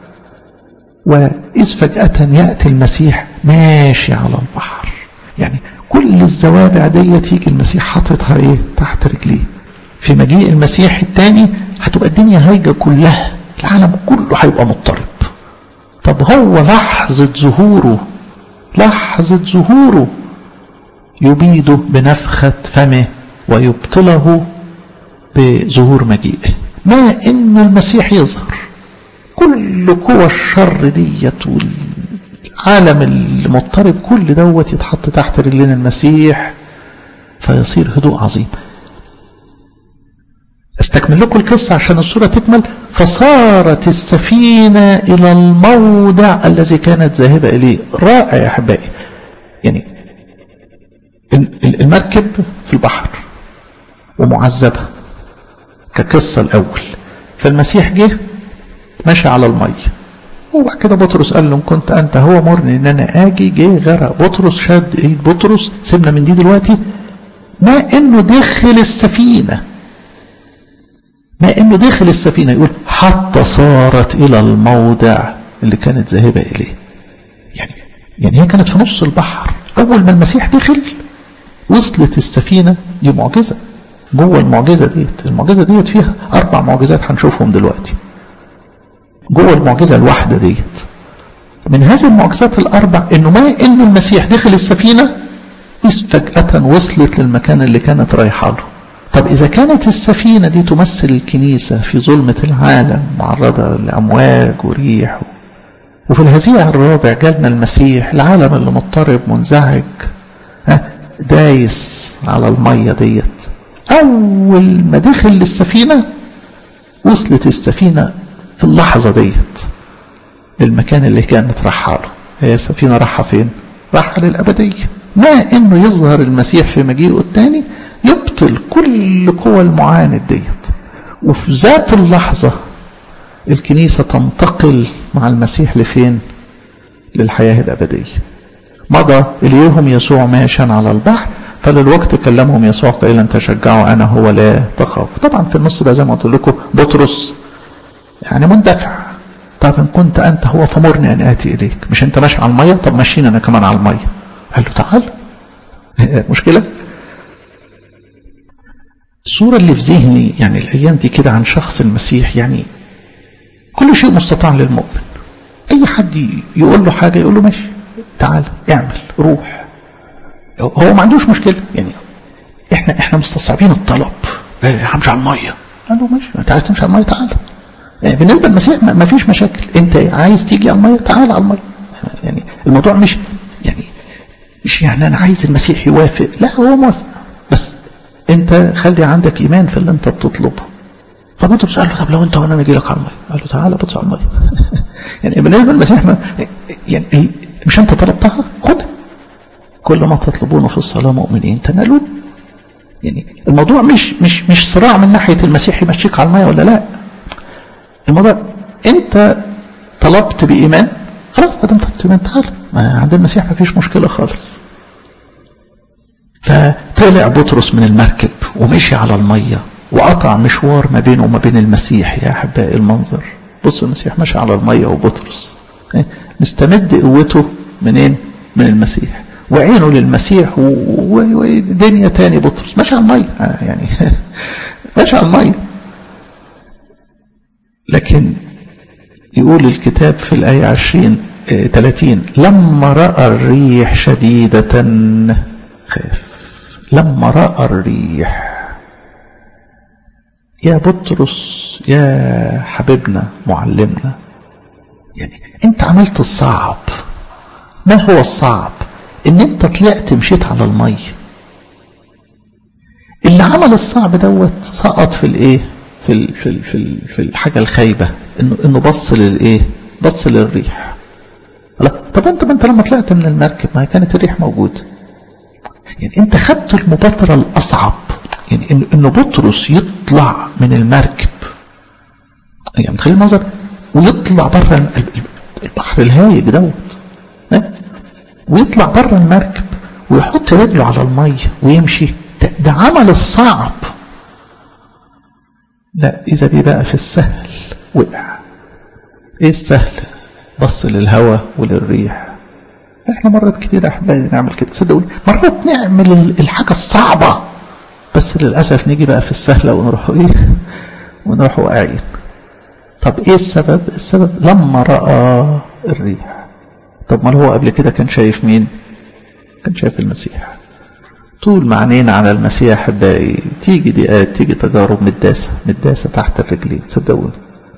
وإذ فجأة يأتي المسيح ماشي على البحر يعني كل الزوابع دي تيجي المسيح حاططها ايه تحت رجليه في مجيء المسيح الثاني هتبقى الدنيا هايجة كلها العالم كله هيبقى مضطرب طب هو لحظة ظهوره لحظة ظهوره يبيده بنفخة فمه ويبطله بظهور مجيئه ما ان المسيح يظهر كل قوى الشر ديت والعالم المضطرب كل دوت يتحط تحت رجلين المسيح فيصير هدوء عظيم استكمل لكم القصة عشان الصورة تكمل فصارت السفينة إلى الموضع الذي كانت ذاهبة إليه رائع يا أحبائي يعني المركب في البحر ومعذبة كقصة الأول فالمسيح جه ماشي على المية وبعد كده بطرس قال له إن كنت أنت هو مرني إن أنا آجي جه غرق بطرس شد إيد بطرس سيبنا من دي دلوقتي ما إنه دخل السفينة ما إنه دخل السفينة يقول حتى صارت إلى الموضع اللي كانت ذاهبة إليه يعني يعني هي كانت في نص البحر أول ما المسيح دخل وصلت السفينة دي معجزة جوه المعجزة ديت المعجزة ديت فيها أربع معجزات هنشوفهم دلوقتي جوه المعجزة الواحدة ديت من هذه المعجزات الأربع إنه ما إنه المسيح دخل السفينة إذ فجأة وصلت للمكان اللي كانت رايحة له طب إذا كانت السفينة دي تمثل الكنيسة في ظلمة العالم معرضة لأمواج وريح وفي الهزيع الرابع جالنا المسيح العالم اللي مضطرب منزعج دايس على المية ديت أول ما دخل للسفينة وصلت السفينة في اللحظة ديت المكان اللي كانت رايحة له هي السفينة رايحة فين؟ راحة للأبدية ما إنه يظهر المسيح في مجيئه الثاني يبطل كل قوى المعاند ديت وفي ذات اللحظة الكنيسة تنتقل مع المسيح لفين للحياة الأبدية مضى إليهم يسوع ماشيا على البحر فللوقت كلمهم يسوع قائلا تشجعوا أنا هو لا تخاف طبعا في النص ده زي ما قلت لكم بطرس يعني مندفع طب إن كنت أنت هو فمرني أن آتي إليك مش أنت ماشي على المية طب ماشيين أنا كمان على المية قال له تعال مشكلة الصورة اللي في ذهني يعني الأيام دي كده عن شخص المسيح يعني كل شيء مستطاع للمؤمن أي حد يقول له حاجة يقول له ماشي تعال اعمل روح هو ما عندوش مشكلة يعني احنا احنا مستصعبين الطلب همشي على المية قال له ماشي انت عايز تمشي على المية تعال يعني بالنسبة للمسيح ما فيش مشاكل انت عايز تيجي على المية تعال على المية يعني الموضوع مش يعني مش يعني انا عايز المسيح يوافق لا هو موافق بس انت خلي عندك ايمان في اللي انت بتطلبه فبطرس قال له طب لو انت وانا اجي لك على الميه قال له تعالى بطرس على الميه يعني بالنسبه للمسيح ما يعني مش انت طلبتها خدها كل ما تطلبونه في الصلاه مؤمنين تنالون يعني الموضوع مش مش مش صراع من ناحيه المسيح يمشيك على الميه ولا لا الموضوع انت طلبت بايمان خلاص ادم طلبت بايمان تعالى ما عند المسيح ما فيش مشكله خالص فطلع بطرس من المركب ومشي على الميه وقطع مشوار ما بينه وما بين المسيح يا احبائي المنظر بص المسيح ماشي على الميه وبطرس مستمد قوته منين من المسيح وعينه للمسيح ودنيا تاني بطرس ماشي على الميه يعني ماشي على الميه لكن يقول الكتاب في الآية 20 30 لما رأى الريح شديدة خاف لما رأى الريح يا بطرس يا حبيبنا معلمنا يعني انت عملت الصعب ما هو الصعب ان انت طلعت مشيت على المية اللي عمل الصعب دوت سقط في الايه في ال في ال في, ال في الحاجة الخايبة انه انه بص للايه بص للريح لا طب انت ما انت لما طلعت من المركب ما كانت الريح موجودة يعني انت خدت المبادرة الاصعب يعني إن انه بطرس يطلع من المركب يعني متخيل المنظر ويطلع بره البحر الهايج دوت ويطلع بره المركب ويحط رجله على الميه ويمشي ده, ده عمل الصعب لا اذا بيه بقى في السهل وقع ايه السهل بص للهواء وللريح احنا مرات كتير احبائي نعمل كده صدقوني مرات نعمل الحاجه الصعبه بس للأسف نيجي بقى في السهلة ونروح إيه ونروح واقعين طب إيه السبب السبب لما رأى الريح طب ما هو قبل كده كان شايف مين كان شايف المسيح طول ما عينينا على المسيح أحبائي تيجي دقات تيجي تجارب مداسة مداسة تحت الرجلين صدقوني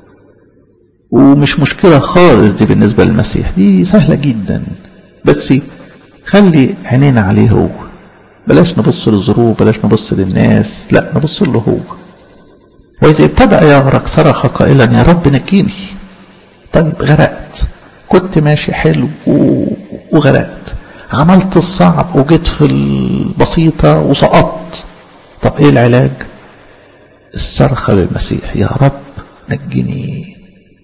ومش مشكلة خالص دي بالنسبة للمسيح دي سهلة جدا بس خلي عينينا عليه هو بلاش نبص للظروف بلاش نبص للناس لا نبص له هو وإذا ابتدأ يغرق صرخ قائلا يا رب نجيني طيب غرقت كنت ماشي حلو وغرقت عملت الصعب وجيت في البسيطة وسقطت طب ايه العلاج الصرخة للمسيح يا رب نجني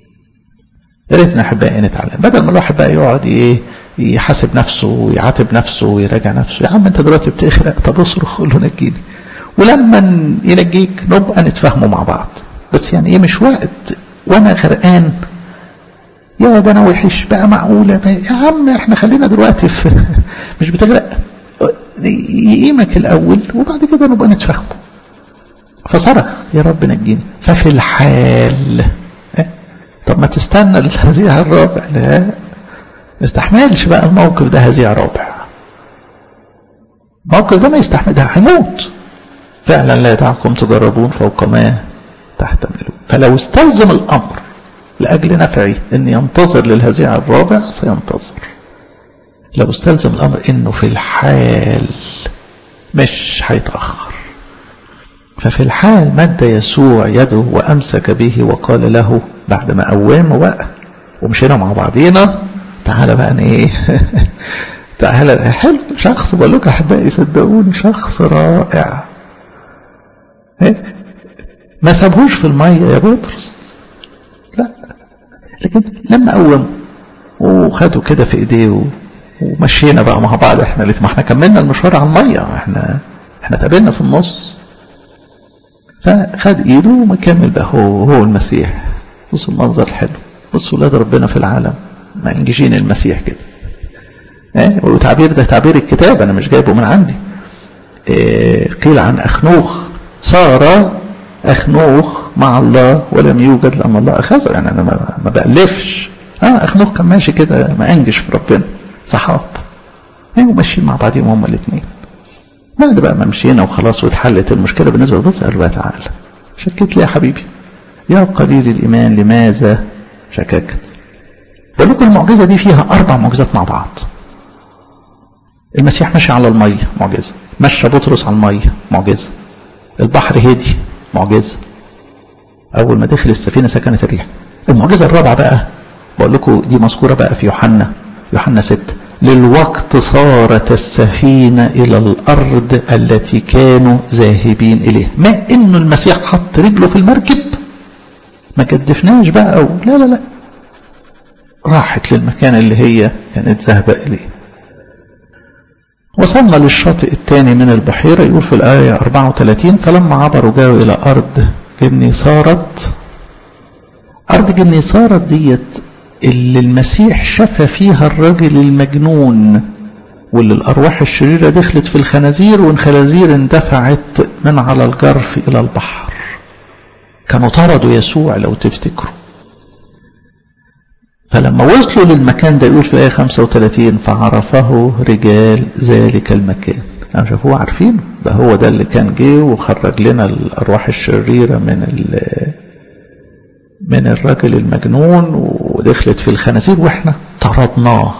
يا ريتنا احبائي نتعلم بدل ما الواحد بقى يقعد ايه يحاسب نفسه ويعاتب نفسه ويراجع نفسه يا عم انت دلوقتي بتغرق طب اصرخ قول له نجيني ولما ينجيك نبقى نتفاهموا مع بعض بس يعني ايه مش وقت وانا غرقان يا ده انا وحش بقى معقوله بقى يا عم احنا خلينا دلوقتي في مش بتغرق يقيمك الاول وبعد كده نبقى نتفاهموا فصرخ يا رب نجيني ففي الحال طب ما تستنى الهزيع الرابع لا ما يستحملش بقى الموقف ده هزيع رابع الموقف ده ما يستحمل ده هيموت فعلا لا يدعكم تجربون فوق ما تحتملون فلو استلزم الامر لاجل نفعه ان ينتظر للهزيع الرابع سينتظر لو استلزم الامر انه في الحال مش هيتاخر ففي الحال مد يسوع يده وامسك به وقال له بعد ما قوامه بقى ومشينا مع بعضينا تعالى بقى ايه تعالى حلو شخص بقول لكم احبائي صدقوني شخص رائع إيه؟ ما سابهوش في الميه يا بطرس لا لكن لما قوم وخدوا كده في ايديه ومشينا بقى مع بعض احنا ما احنا كملنا المشوار على الميه احنا احنا تقابلنا في النص فخد ايده ومكمل بقى هو هو المسيح بصوا المنظر الحلو بصوا ولاد ربنا في العالم ما انجيين المسيح كده ايه وتعبير ده تعبير الكتاب انا مش جايبه من عندي إيه قيل عن اخنوخ صار اخنوخ مع الله ولم يوجد لان الله اخذه يعني انا ما, ما بألفش اه اخنوخ كان ماشي كده ما انجش في ربنا صحاب ايه وماشيين مع بعضهم هما الاثنين بعد بقى ما مشينا وخلاص واتحلت المشكله بالنسبه لبص قال بقى تعالى شكيت لي يا حبيبي يا قليل الايمان لماذا شككت بقول لكم المعجزه دي فيها اربع معجزات مع بعض المسيح مشي على الميه معجزه مشى بطرس على الميه معجزه البحر هدي معجزه اول ما دخل السفينه سكنت الريح المعجزه الرابعه بقى بقول لكم دي مذكوره بقى في يوحنا يوحنا 6 للوقت صارت السفينة إلى الأرض التي كانوا ذاهبين إليه ما إنه المسيح حط رجله في المركب ما جدفناش بقى أو لا لا لا راحت للمكان اللي هي كانت ذاهبة إليه وصلنا للشاطئ الثاني من البحيرة يقول في الآية 34 فلما عبروا جاءوا إلى أرض جنيسارت أرض جنيسارت ديت اللي المسيح شفى فيها الرجل المجنون واللي الأرواح الشريرة دخلت في الخنازير والخنازير اندفعت من على الجرف إلى البحر كانوا طردوا يسوع لو تفتكروا فلما وصلوا للمكان ده يقول في الآية 35 فعرفه رجال ذلك المكان أنا شافوه عارفينه ده هو ده اللي كان جه وخرج لنا الأرواح الشريرة من من الراجل المجنون ودخلت في الخنازير واحنا طردناه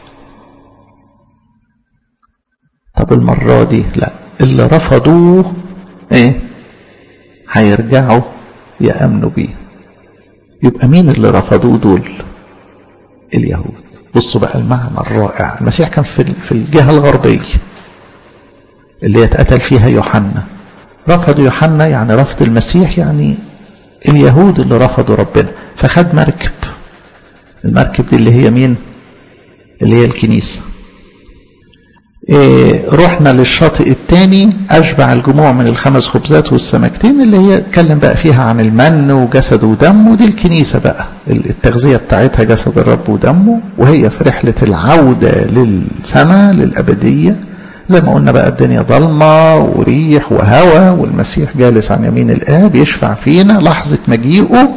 طب المرة دي لا اللي رفضوه ايه هيرجعوا يأمنوا بيه يبقى مين اللي رفضوه دول اليهود بصوا بقى المعنى الرائع المسيح كان في في الجهة الغربية اللي يتقتل فيها يوحنا رفضوا يوحنا يعني رفض المسيح يعني اليهود اللي رفضوا ربنا فخد مركب المركب دي اللي هي مين اللي هي الكنيسة إيه رحنا للشاطئ الثاني أشبع الجموع من الخمس خبزات والسمكتين اللي هي اتكلم بقى فيها عن المن وجسد ودم ودي الكنيسة بقى التغذية بتاعتها جسد الرب ودمه وهي في رحلة العودة للسماء للأبدية زي ما قلنا بقى الدنيا ضلمة وريح وهواء والمسيح جالس عن يمين الآب يشفع فينا لحظة مجيئه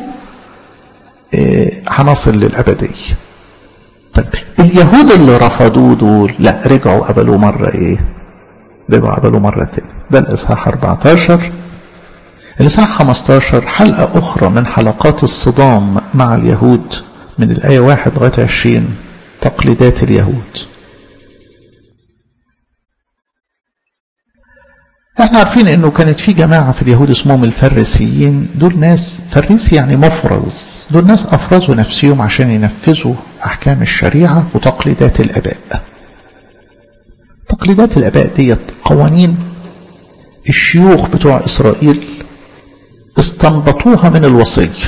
هنصل للأبدية طيب اليهود اللي رفضوه دول لا رجعوا قبلوا مرة ايه رجعوا قبلوا مرة تاني ده الإصحاح 14 الإصحاح 15 حلقة أخرى من حلقات الصدام مع اليهود من الآية 1 لغاية 20 تقليدات اليهود احنا عارفين انه كانت في جماعة في اليهود اسمهم الفريسيين دول ناس فريسي يعني مفرز دول ناس افرزوا نفسهم عشان ينفذوا احكام الشريعة وتقليدات الاباء تقليدات الاباء ديت قوانين الشيوخ بتوع اسرائيل استنبطوها من الوصية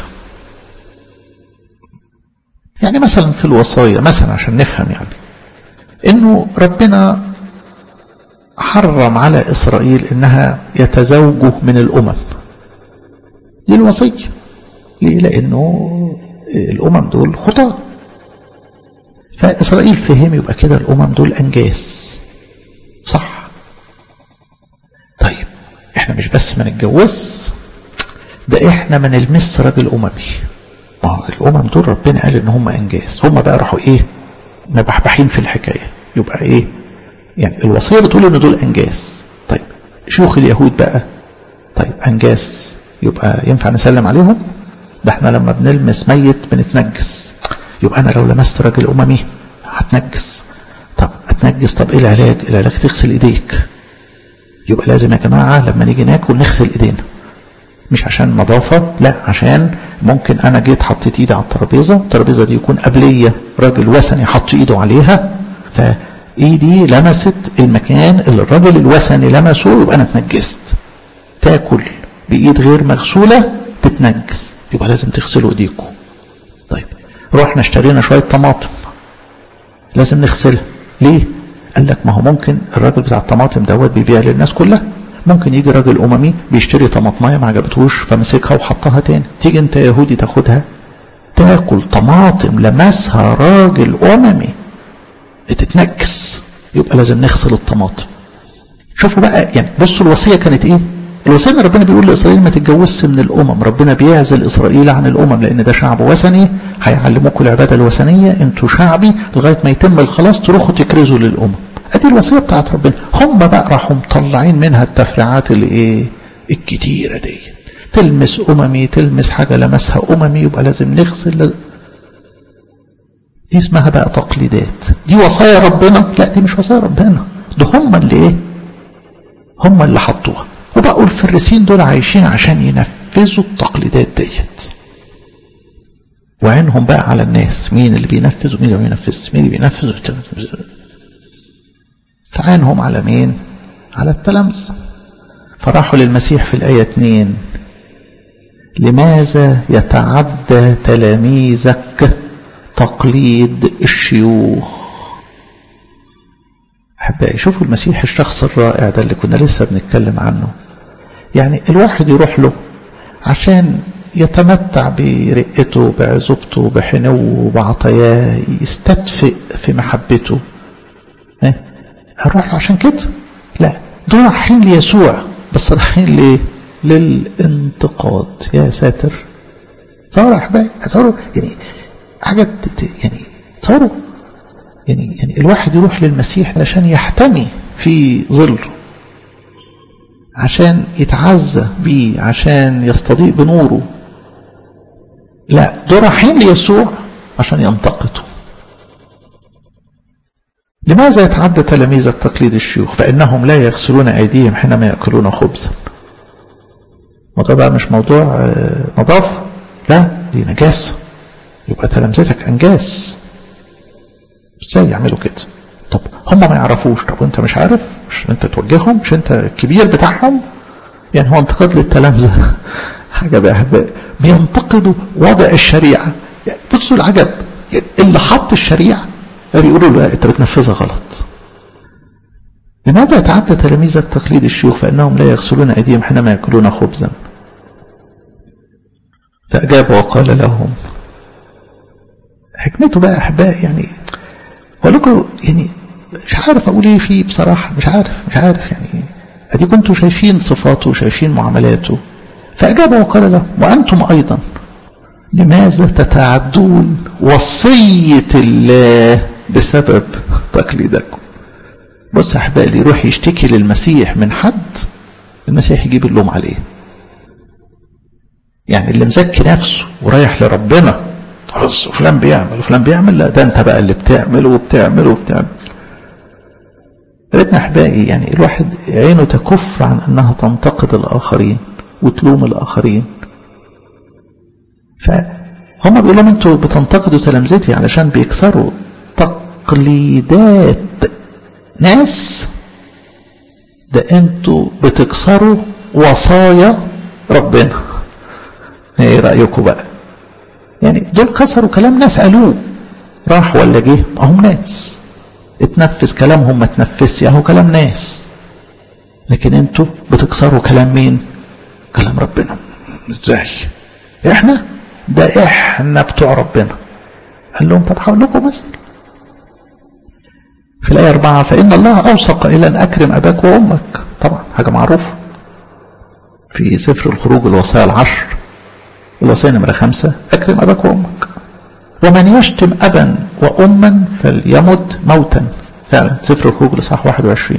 يعني مثلا في الوصايا مثلا عشان نفهم يعني انه ربنا حرم على إسرائيل إنها يتزوجوا من الأمم دي الوصية ليه لأنه الأمم دول خطاة فإسرائيل فهم يبقى كده الأمم دول أنجاز صح طيب احنا مش بس ما نتجوز ده احنا ما نلمس راجل أممي ما هو الأمم دول ربنا قال إن هم أنجاز هم بقى راحوا إيه مبحبحين في الحكاية يبقى إيه يعني الوصية بتقول ان دول انجاز طيب شيوخ اليهود بقى طيب انجاز يبقى ينفع نسلم عليهم ده احنا لما بنلمس ميت بنتنجس يبقى انا لو لمست راجل اممي هتنجس طب اتنجس طب ايه العلاج العلاج تغسل ايديك يبقى لازم يا جماعة لما نيجي ناكل نغسل ايدينا مش عشان نظافة لا عشان ممكن انا جيت حطيت ايدي على الترابيزة الترابيزة دي يكون قبلية راجل وثني حط ايده عليها ف ايدي لمست المكان اللي الراجل الوثني لمسه يبقى انا اتنجست تاكل بايد غير مغسوله تتنجس يبقى لازم تغسلوا ايديكم طيب رحنا اشترينا شويه طماطم لازم نغسلها ليه قال لك ما هو ممكن الراجل بتاع الطماطم دوت بيبيع للناس كلها ممكن يجي راجل اممي بيشتري طماطمايه ما عجبتهوش فمسكها وحطها تاني تيجي انت يهودي تاخدها تاكل طماطم لمسها راجل اممي تتنكس يبقى لازم نغسل الطماطم شوفوا بقى يعني بصوا الوصيه كانت ايه الوصيه ان ربنا بيقول لاسرائيل ما تتجوزش من الامم ربنا بيعزل اسرائيل عن الامم لان ده شعب وثني هيعلموكم العباده الوثنيه انتوا شعبي لغايه ما يتم الخلاص تروحوا تكرزوا للامم ادي الوصيه بتاعت ربنا هم بقى راحوا مطلعين منها التفريعات اللي ايه الكتيره دي تلمس اممي تلمس حاجه لمسها اممي يبقى لازم نغسل دي اسمها بقى تقليدات دي وصايا ربنا لا دي مش وصايا ربنا ده هم اللي ايه هم اللي حطوها وبقوا الفريسين دول عايشين عشان ينفذوا التقليدات ديت وعينهم بقى على الناس مين اللي بينفذ ومين اللي ما بينفذ مين اللي بينفذ فعينهم على مين على التلامذة فراحوا للمسيح في الآية 2 لماذا يتعدى تلاميذك تقليد الشيوخ أحبائي شوفوا المسيح الشخص الرائع ده اللي كنا لسه بنتكلم عنه يعني الواحد يروح له عشان يتمتع برقته بعزوبته بحنوه بعطاياه يستدفئ في محبته اه؟ هروح له عشان كده لا دول رايحين ليسوع بس رايحين ليه للانتقاد يا ساتر تصوروا يا احبائي تصوروا يعني حاجه يعني تصوروا يعني يعني الواحد يروح للمسيح عشان يحتمي في ظله عشان يتعزى بيه عشان يستضيء بنوره لا دول رايحين ليسوع عشان ينتقدوا لماذا يتعدى تلاميذك تقليد الشيوخ فإنهم لا يغسلون أيديهم حينما يأكلون خبزا الموضوع بقى مش موضوع نظافة لا دي نجاسة يبقى تلامذتك أنجاس ازاي يعملوا كده طب هم ما يعرفوش طب وانت مش عارف مش انت توجههم مش انت الكبير بتاعهم يعني هو انتقاد للتلامذة حاجة بقى بينتقدوا وضع الشريعة يعني بصوا العجب اللي حط الشريعة بيقولوا له انت بتنفذها غلط لماذا يتعدى تلاميذك تقليد الشيوخ فانهم لا يغسلون ايديهم حينما ياكلون خبزا فاجاب وقال لهم حكمته بقى احبائي يعني اقول لكم يعني مش عارف اقول ايه فيه بصراحه مش عارف مش عارف يعني ادي كنتوا شايفين صفاته وشايفين معاملاته فاجاب وقال لهم وانتم ايضا لماذا تتعدون وصيه الله بسبب تقليدكم بص يا احبائي يروح يشتكي للمسيح من حد المسيح يجيب اللوم عليه يعني اللي مزكي نفسه ورايح لربنا خلاص فلان بيعمل وفلان بيعمل لا ده انت بقى اللي بتعمل وبتعمل وبتعمل ريتنا احبائي يعني الواحد عينه تكف عن انها تنتقد الاخرين وتلوم الاخرين فهم بيقولوا لهم انتوا بتنتقدوا تلامذتي علشان بيكسروا تقليدات ناس ده انتوا بتكسروا وصايا ربنا ايه رأيكم بقى يعني دول كسروا كلام ناس قالوه راح ولا جه اهم ناس اتنفذ كلامهم ما تنفذش اهو كلام ناس لكن انتوا بتكسروا كلام مين كلام ربنا ازاي احنا ده احنا بتوع ربنا قال لهم طب هقول لكم مثل في الآية أربعة فإن الله أوصى قائلا أكرم أباك وأمك طبعا حاجة معروفة في سفر الخروج الوصايا العشر الوصية نمرة خمسة أكرم أباك وأمك ومن يشتم أبا وأما فليمت موتا فعلا سفر الخروج لصح 21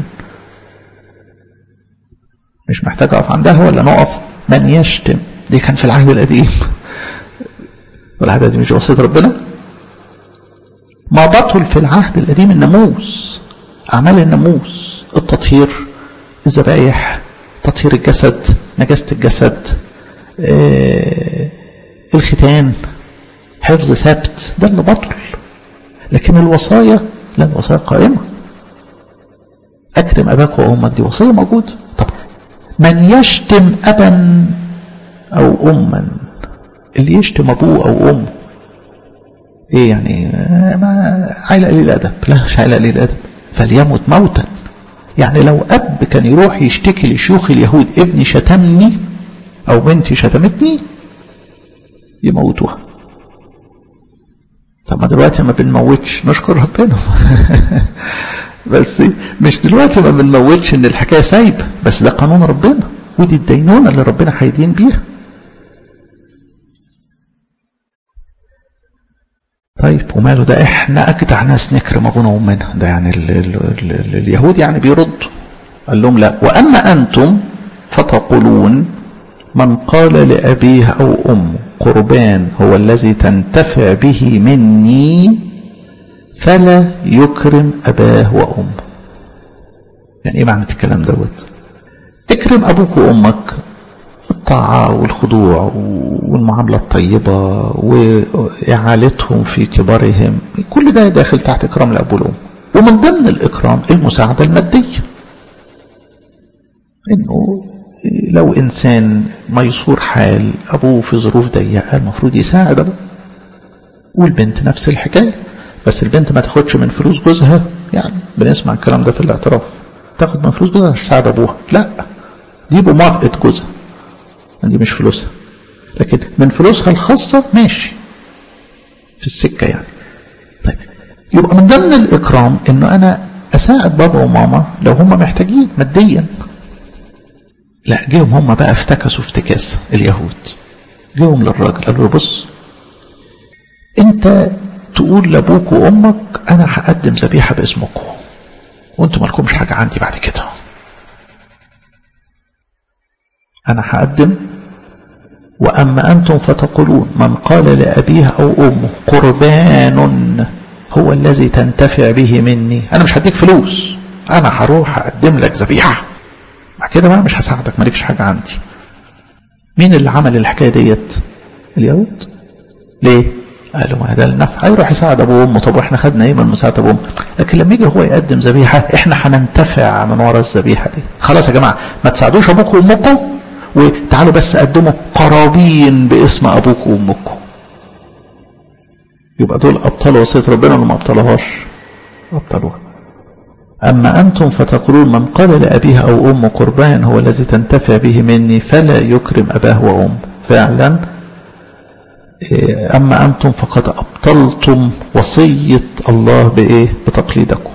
مش محتاج أقف عندها ولا نقف من يشتم دي كان في العهد القديم والعهد القديم مش وصية ربنا ما بطل في العهد القديم الناموس أعمال الناموس التطهير الذبائح تطهير الجسد نجاسة الجسد آه الختان حفظ ثبت ده اللي بطل لكن الوصايا لا الوصايا قائمة أكرم أباك وأمك دي وصية موجودة طب من يشتم أبا أو أما اللي يشتم أبوه أو أمه إيه يعني ما عائلة قليل الأدب لا مش عائلة قليل الأدب فليمت موتا يعني لو أب كان يروح يشتكي لشيوخ اليهود ابني شتمني أو بنتي شتمتني يموتوها طب ما دلوقتي ما بنموتش نشكر ربنا بس مش دلوقتي ما بنموتش ان الحكايه سايبه بس ده قانون ربنا ودي الدينونه اللي ربنا هيدين بيها طيب وماله ده احنا اجدع ناس نكرم ابونا وامنا ده يعني ال ال ال ال اليهود يعني بيردوا قال لهم لا واما انتم فتقولون من قال لابيه او امه قربان هو الذي تنتفع به مني فلا يكرم أباه وأمه يعني إيه معنى الكلام دوت اكرم أبوك وأمك الطاعة والخضوع والمعاملة الطيبة وإعالتهم في كبرهم كل ده داخل تحت إكرام الأب والأم ومن ضمن الإكرام المساعدة المادية إنه لو إنسان ميسور حال أبوه في ظروف ضيقة المفروض يساعد أبوه والبنت نفس الحكاية بس البنت ما تاخدش من فلوس جوزها يعني بنسمع الكلام ده في الاعتراف تاخد من فلوس جوزها عشان تساعد ابوها لا دي بموافقه جوزها دي مش فلوسها لكن من فلوسها الخاصه ماشي في السكه يعني طيب يبقى من ضمن الاكرام انه انا اساعد بابا وماما لو هم محتاجين ماديا لا جيهم هم بقى افتكسوا افتكاسه اليهود جيهم للراجل قالوا له بص انت تقول لابوك وامك انا هقدم ذبيحه باسمكم وانتم مالكمش حاجه عندي بعد كده انا هقدم واما انتم فتقولون من قال لابيه او امه قربان هو الذي تنتفع به مني انا مش هديك فلوس انا هروح اقدم لك ذبيحه بعد كده بقى مش هساعدك مالكش حاجه عندي مين اللي عمل الحكايه ديت اليهود ليه قالوا ما ده النفع هيروح يساعد ابوه وامه طب واحنا خدنا ايه من مساعده ابوه لكن لما يجي هو يقدم ذبيحه احنا هننتفع من ورا الذبيحه دي خلاص يا جماعه ما تساعدوش ابوكم وامكم وتعالوا بس قدموا قرابين باسم ابوكم وامكم يبقى دول ابطال وصيه ربنا ولا ما ابطلوهاش ابطلوها أما أنتم فتقولون من قال لأبيه أو أم قربان هو الذي تنتفع به مني فلا يكرم أباه وأم فعلا أما أنتم فقد أبطلتم وصية الله بإيه بتقليدكم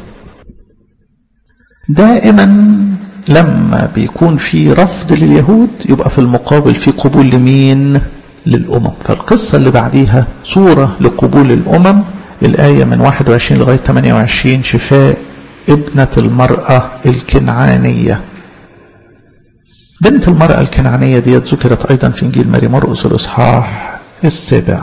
دائما لما بيكون في رفض لليهود يبقى في المقابل في قبول لمين للأمم فالقصة اللي بعديها صورة لقبول الأمم الآية من 21 لغاية 28 شفاء ابنة المرأة الكنعانية بنت المرأة الكنعانية ديت ذكرت أيضا في إنجيل ماري مرقس الإصحاح السابع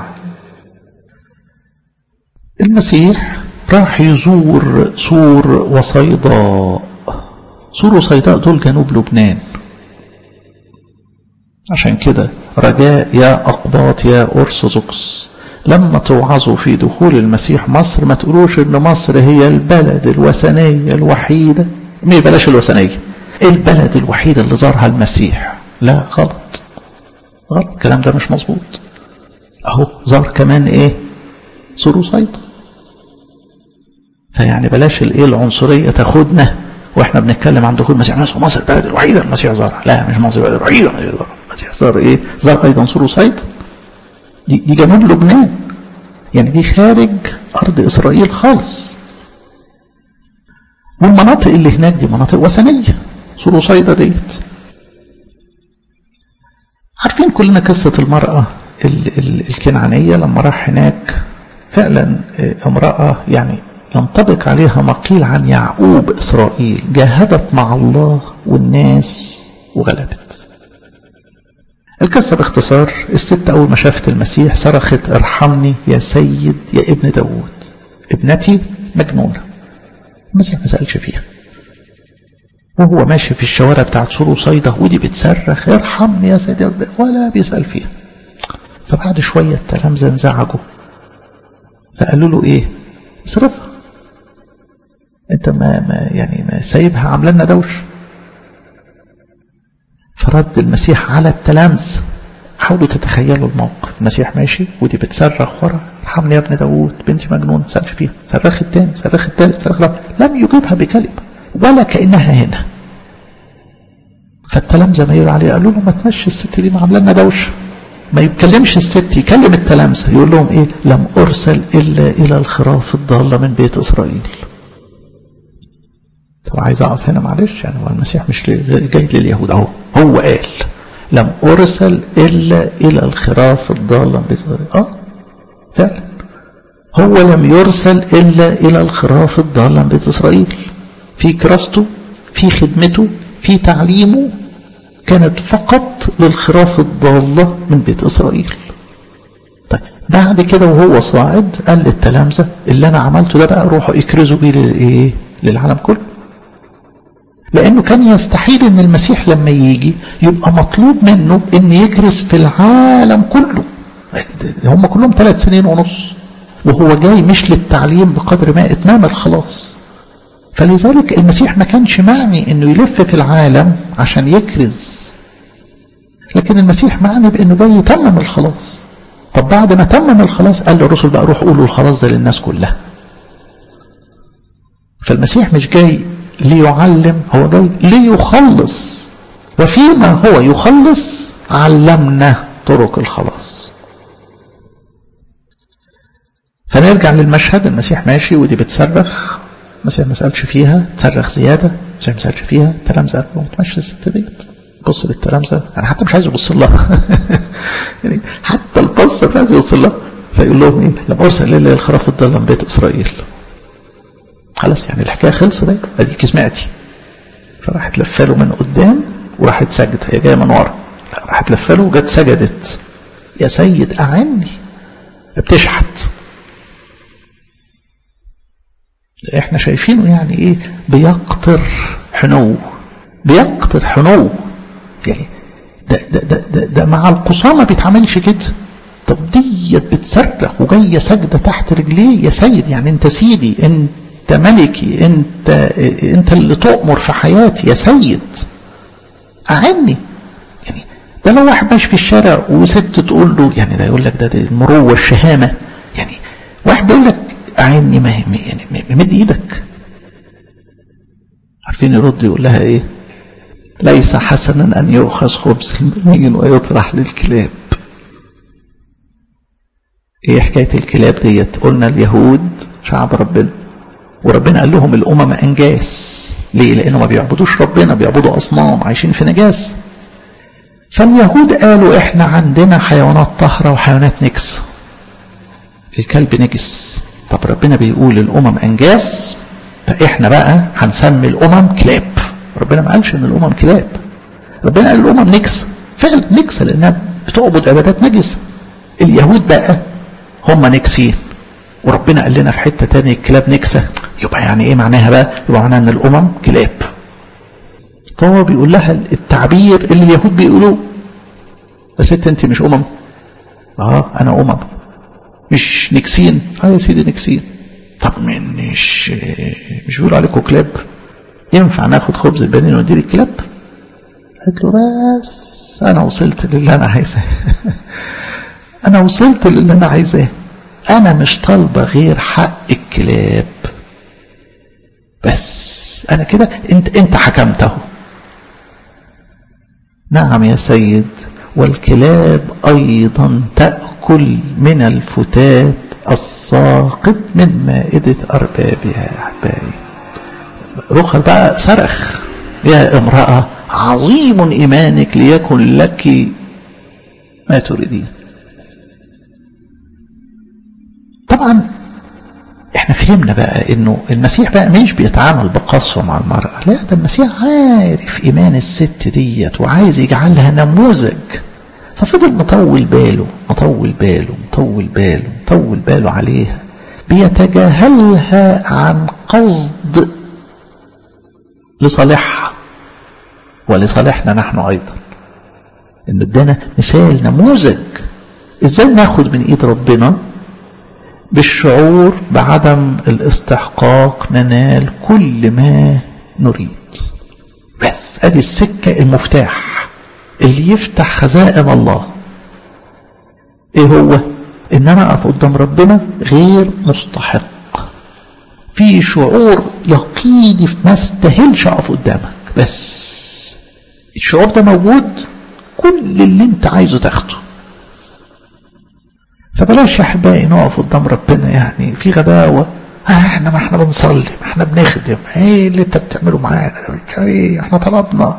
المسيح راح يزور سور وصيداء سور وصيداء دول جنوب لبنان عشان كده رجاء يا أقباط يا أرثوذكس لما توعظوا في دخول المسيح مصر ما تقولوش ان مصر هي البلد الوثنية الوحيدة مين بلاش الوثنية البلد الوحيدة اللي زارها المسيح لا غلط غلط الكلام ده مش مظبوط اهو زار كمان ايه سور وصيدا فيعني بلاش الايه العنصرية تاخدنا واحنا بنتكلم عن دخول المسيح مصر مصر البلد الوحيدة المسيح زارها لا مش مصر البلد الوحيدة المسيح زار ايه زار ايضا سور وصيدا دي, دي جنوب لبنان يعني دي خارج أرض إسرائيل خالص والمناطق اللي هناك دي مناطق وثنية سور صيدا ديت عارفين كلنا قصة المرأة ال ال الكنعانية لما راح هناك فعلا امرأة يعني ينطبق عليها ما قيل عن يعقوب إسرائيل جاهدت مع الله والناس وغلبت القصة باختصار الست أول ما شافت المسيح صرخت ارحمني يا سيد يا ابن داود ابنتي مجنونة المسيح ما سألش فيها وهو ماشي في الشوارع بتاعت سور وصيدا ودي بتصرخ ارحمني يا سيد ولا بيسأل فيها فبعد شوية التلامذة انزعجوا فقالوا له ايه اصرفها انت ما, ما يعني ما سايبها عامله لنا دوش فرد المسيح على التلامذة حاولوا تتخيلوا الموقف المسيح ماشي ودي بتصرخ ورا ارحمني يا ابن داوود بنتي مجنون سالش فيها صرخ التاني صرخ التالت صرخ الرابع لم يجيبها بكلمة ولا كأنها هنا فالتلامذة ما يقولوا عليه قالوا له ما تمشي الست دي ما عامله لنا دوشه ما يتكلمش الست يكلم التلامذة يقول لهم ايه لم ارسل الا الى الخراف الضالة من بيت اسرائيل طب عايز اقف هنا معلش يعني هو المسيح مش جاي لليهود اهو هو قال لم ارسل الا الى الخراف الضالة من بيت اسرائيل اه فعلا هو لم يرسل الا الى الخراف الضالة من بيت اسرائيل في كراسته في خدمته في تعليمه كانت فقط للخراف الضالة من بيت إسرائيل طيب بعد كده وهو صاعد قال للتلامذة اللي أنا عملته ده بقى روحوا اكرزوا بيه للإيه للعالم كله لأنه كان يستحيل أن المسيح لما يجي يبقى مطلوب منه أن يكرز في العالم كله هم كلهم ثلاث سنين ونص وهو جاي مش للتعليم بقدر ما إتمام الخلاص فلذلك المسيح ما كانش معني انه يلف في العالم عشان يكرز لكن المسيح معني بانه جاي يتمم الخلاص طب بعد ما تمم الخلاص قال للرسل بقى روح قولوا الخلاص ده للناس كلها فالمسيح مش جاي ليعلم هو جاي ليخلص وفيما هو يخلص علمنا طرق الخلاص فنرجع للمشهد المسيح ماشي ودي بتصرخ المسيح ما سألش فيها تصرخ زيادة المسيح ما سألش فيها التلامذة قالوا ما تمشي الست ديت بص للتلامذة أنا حتى مش عايز أبص لها يعني حتى البص مش عايز يبص لها فيقول لهم إيه لم أرسل إلا الخراف الضالة من بيت إسرائيل خلاص يعني الحكاية خلصت ده أديك سمعتي فراحت لفاله من قدام وراحت سجد هي جاية من ورا راحت لفاله وجت سجدت يا سيد أعني بتشحت احنا شايفينه يعني ايه بيقطر حنو بيقطر حنو يعني ده, ده, ده, ده, ده مع القصامى ما بيتعملش كده طب ديت بتصرخ وجاية سجدة تحت رجليه يا سيد يعني انت سيدي انت ملكي انت انت اللي تؤمر في حياتي يا سيد اعني يعني ده لو واحد ماشي في الشارع وست تقول له يعني ده يقول لك ده, ده المروه الشهامه يعني واحد بيقول لك أعني ما يعني مد إيدك عارفين يرد يقول لها إيه ليس حسنا أن يؤخذ خبز المين ويطرح للكلاب إيه حكاية الكلاب ديت قلنا اليهود شعب ربنا وربنا قال لهم الأمم أنجاس ليه لأنه ما بيعبدوش ربنا بيعبدوا أصنام عايشين في نجاس فاليهود قالوا إحنا عندنا حيوانات طهرة وحيوانات نجس الكلب نجس طب ربنا بيقول الأمم أنجاس فإحنا بقى هنسمي الأمم كلاب ربنا ما قالش إن الأمم كلاب ربنا قال الأمم نكسة فعلا نكسة لأنها بتعبد عبادات نجسة اليهود بقى هم نكسين وربنا قال لنا في حتة تاني الكلاب نكسة يبقى يعني إيه معناها بقى يبقى معناها إن الأمم كلاب فهو بيقول لها التعبير اللي اليهود بيقولوه بس انت انت مش أمم اه أنا أمم مش نكسين اه يا سيدي نكسين طب مش مش بيقولوا عليكم كلاب ينفع ناخد خبز البنين وندي الكلاب قالت له بس انا وصلت للي انا عايزاه انا وصلت للي انا عايزاه انا مش طالبه غير حق الكلاب بس انا كده انت انت حكمته نعم يا سيد والكلاب ايضا تاكل من الفتات الساقط من مائدة أربابها يا أحبائي رخر بقى صرخ يا امرأة عظيم إيمانك ليكن لك ما تريدين طبعا احنا فهمنا بقى انه المسيح بقى مش بيتعامل بقسوة مع المرأة لا ده المسيح عارف ايمان الست ديت وعايز يجعلها نموذج ففضل مطول باله مطول باله مطول باله مطول باله عليها بيتجاهلها عن قصد لصالحها ولصالحنا نحن ايضا انه ادانا مثال نموذج ازاي ناخد من ايد ربنا بالشعور بعدم الاستحقاق ننال كل ما نريد بس ادي السكة المفتاح اللي يفتح خزائن الله ايه هو ان انا اقف قدام ربنا غير مستحق في شعور يقيني ما استاهلش اقف قدامك بس الشعور ده موجود كل اللي انت عايزه تاخده فبلاش يا احبائي نقف قدام ربنا يعني في غباوه آه احنا ما احنا بنصلي ما احنا بنخدم ايه اللي انت بتعمله معانا ايه احنا طلبنا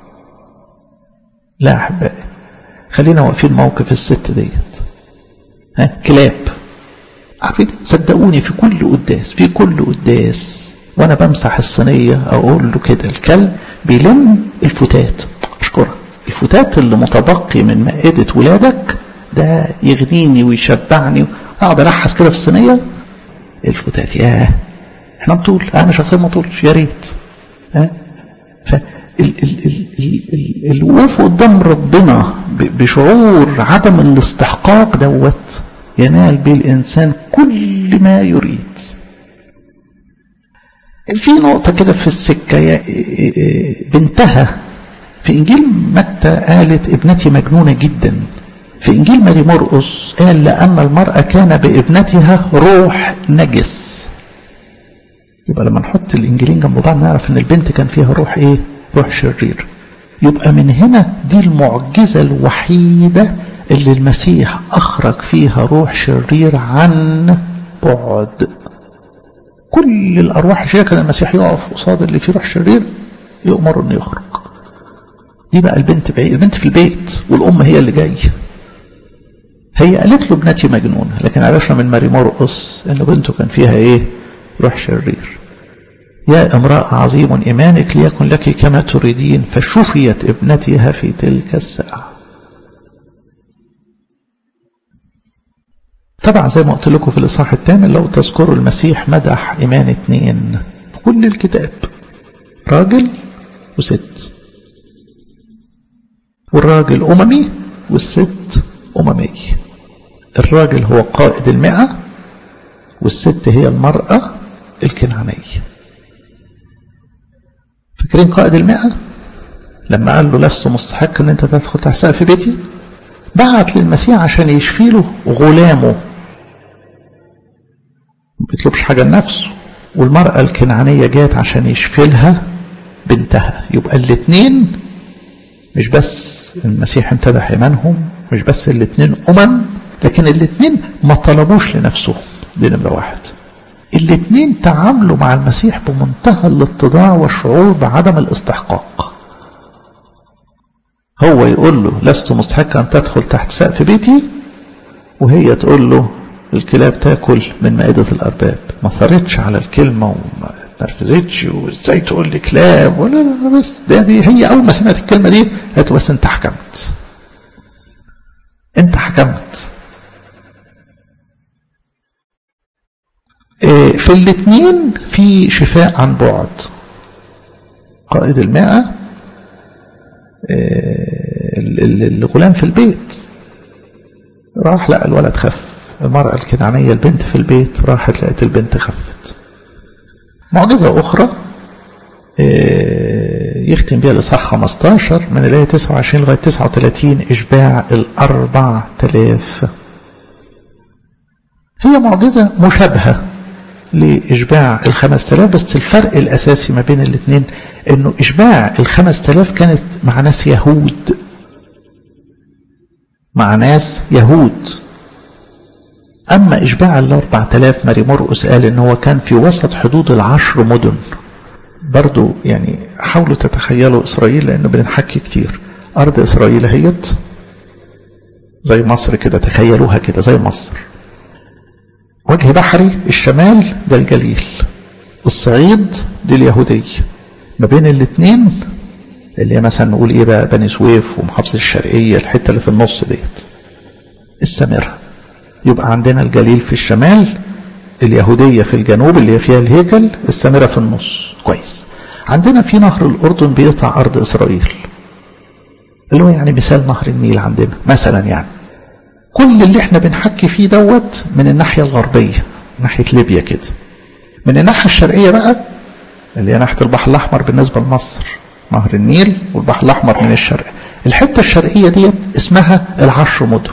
لا احبائي خلينا واقفين موقف الست ديت ها كلاب عارفين صدقوني في كل قداس في كل قداس وانا بمسح الصينيه اقول له كده الكلب بيلم الفتات اشكرك الفتات اللي متبقي من مائده ولادك ده يغنيني ويشبعني اقعد الحس كده في الصينيه الفتات ياه احنا نطول انا شخصيا ما طولش يا ريت ها فالوقوف قدام ربنا بشعور عدم الاستحقاق دوت ينال به الانسان كل ما يريد في نقطة كده في السكة بنتها في إنجيل متى قالت ابنتي مجنونة جدا في إنجيل ماري مرقس قال لأن المرأة كان بابنتها روح نجس يبقى لما نحط الإنجيلين جنب بعض نعرف إن البنت كان فيها روح إيه؟ روح شرير يبقى من هنا دي المعجزة الوحيدة اللي المسيح أخرج فيها روح شرير عن بعد كل الأرواح الشريرة كان المسيح يقف قصاد اللي فيه روح شرير يؤمر إنه يخرج دي بقى البنت بعيد البنت في البيت والأم هي اللي جايه هي قالت له ابنتي مجنونة لكن عرفنا من ماري مرقس ان بنته كان فيها ايه روح شرير يا امرأة عظيم إيمانك ليكن لك كما تريدين فشفيت ابنتها في تلك الساعة طبعا زي ما قلت لكم في الإصحاح الثامن لو تذكروا المسيح مدح إيمان اتنين في كل الكتاب راجل وست والراجل أممي والست أممي الراجل هو قائد المئة والست هي المرأة الكنعانية فاكرين قائد المئة لما قال له لست مستحق ان انت تدخل تحت سقف بيتي بعت للمسيح عشان يشفي له غلامه ما بيطلبش حاجة لنفسه والمرأة الكنعانية جات عشان يشفي لها بنتها يبقى الاثنين مش بس المسيح امتدح ايمانهم مش بس الاثنين امم لكن الاثنين ما طلبوش لنفسهم دي نمرة واحد الاثنين تعاملوا مع المسيح بمنتهى الاتضاع والشعور بعدم الاستحقاق هو يقول له لست مستحقا أن تدخل تحت سقف بيتي وهي تقول له الكلاب تاكل من مائدة الأرباب ما ثرتش على الكلمة وما نرفزتش وازاي تقول لي كلاب ولا لا بس ده دي هي أول ما سمعت الكلمة دي قالت بس أنت حكمت أنت حكمت في الاثنين في شفاء عن بعد قائد المئة الغلام في البيت راح لقى الولد خف المرأة الكنعانية البنت في البيت راحت لقيت البنت خفت معجزة أخرى يختم بها الإصحاح 15 من الآية 29 لغاية 39 إشباع الأربع تلاف هي معجزة مشابهة لإشباع الخمس تلاف بس الفرق الأساسي ما بين الاثنين أنه إشباع الخمس تلاف كانت مع ناس يهود مع ناس يهود أما إشباع الأربع تلاف ماري مرقس قال إن هو كان في وسط حدود العشر مدن برضو يعني حاولوا تتخيلوا إسرائيل لأنه بنحكي كتير أرض إسرائيل هيت زي مصر كده تخيلوها كده زي مصر وجه بحري الشمال ده الجليل الصعيد دي اليهودية ما بين الاثنين اللي هي مثلا نقول ايه بقى بني سويف ومحافظة الشرقية الحتة اللي في النص ديت السامرة يبقى عندنا الجليل في الشمال اليهودية في الجنوب اللي هي فيها الهيكل السامرة في النص كويس عندنا في نهر الأردن بيقطع أرض إسرائيل اللي هو يعني مثال نهر النيل عندنا مثلا يعني كل اللي احنا بنحكي فيه دوت من الناحية الغربية ناحية ليبيا كده من الناحية الشرقية بقى اللي هي ناحية البحر الأحمر بالنسبة لمصر نهر النيل والبحر الأحمر من الشرق الحتة الشرقية دي اسمها العشر مدن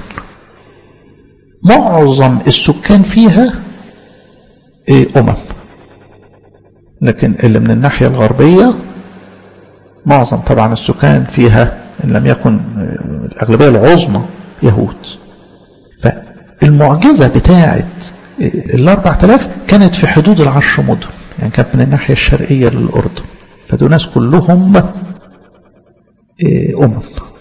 معظم السكان فيها أمم لكن اللي من الناحية الغربية معظم طبعا السكان فيها إن لم يكن الأغلبية العظمى يهود فالمعجزة بتاعت الأربع تلاف كانت في حدود العشر مدن يعني كانت من الناحية الشرقية للأردن فدول ناس كلهم أمم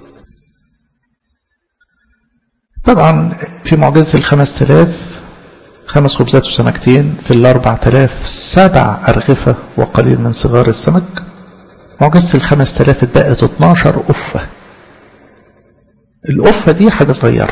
طبعا في معجزة الخمس تلاف خمس خبزات وسمكتين في الأربع تلاف سبع أرغفة وقليل من صغار السمك معجزة الخمس تلاف اتبقت 12 أفة الأفة دي حاجة صغيرة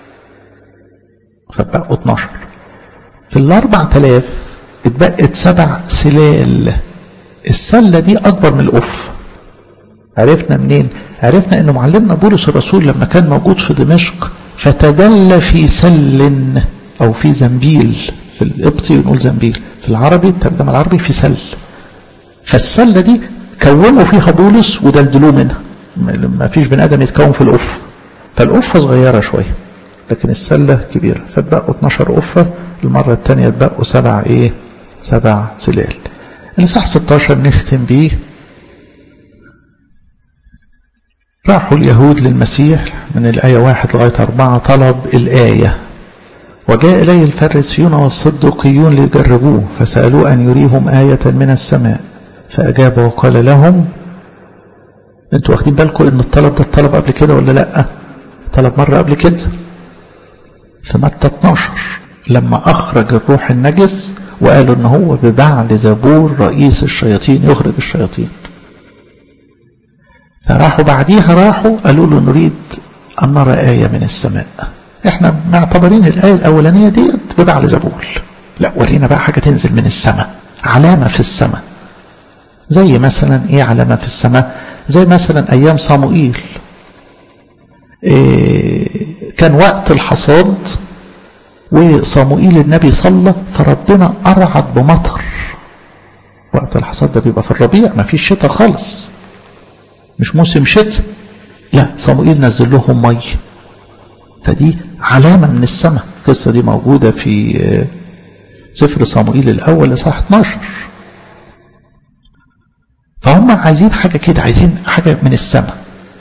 فبقوا 12 في الأربع تلاف اتبقت سبع سلال السلة دي أكبر من الأف عرفنا منين عرفنا أنه معلمنا بولس الرسول لما كان موجود في دمشق فتدل في سل أو في زنبيل في القبطي نقول زنبيل في العربي الترجمة العربي في سل فالسلة دي كونوا فيها بولس ودلدلوه منها ما فيش بني آدم يتكون في الأف فالأفة صغيرة شوية لكن السلة كبيرة فاتبقوا 12 أفة المرة الثانية اتبقوا سبع إيه سبع سلال الإصحاح 16 نختم بيه راحوا اليهود للمسيح من الآية واحد لغاية أربعة طلب الآية وجاء إليه الفريسيون والصدقيون ليجربوه فسألوه أن يريهم آية من السماء فأجاب وقال لهم انتوا واخدين بالكم ان الطلب ده الطلب قبل كده ولا لا طلب مرة قبل كده في متى 12 لما أخرج الروح النجس وقالوا ان هو ببعل زبور رئيس الشياطين يخرج الشياطين فراحوا بعديها راحوا قالوا له نريد أن نرى آية من السماء احنا معتبرين الآية الأولانية ديت ببعل زبول لا ورينا بقى حاجة تنزل من السماء علامة في السماء زي مثلا ايه علامة في السماء زي مثلا ايام صموئيل إيه كان وقت الحصاد وصموئيل النبي صلى فربنا أرعد بمطر وقت الحصاد ده بيبقى في الربيع ما فيش شتاء خالص مش موسم شتاء لا صموئيل نزل لهم مي فدي علامة من السماء القصة دي موجودة في سفر صموئيل الأول لصح 12 فهم عايزين حاجة كده عايزين حاجة من السماء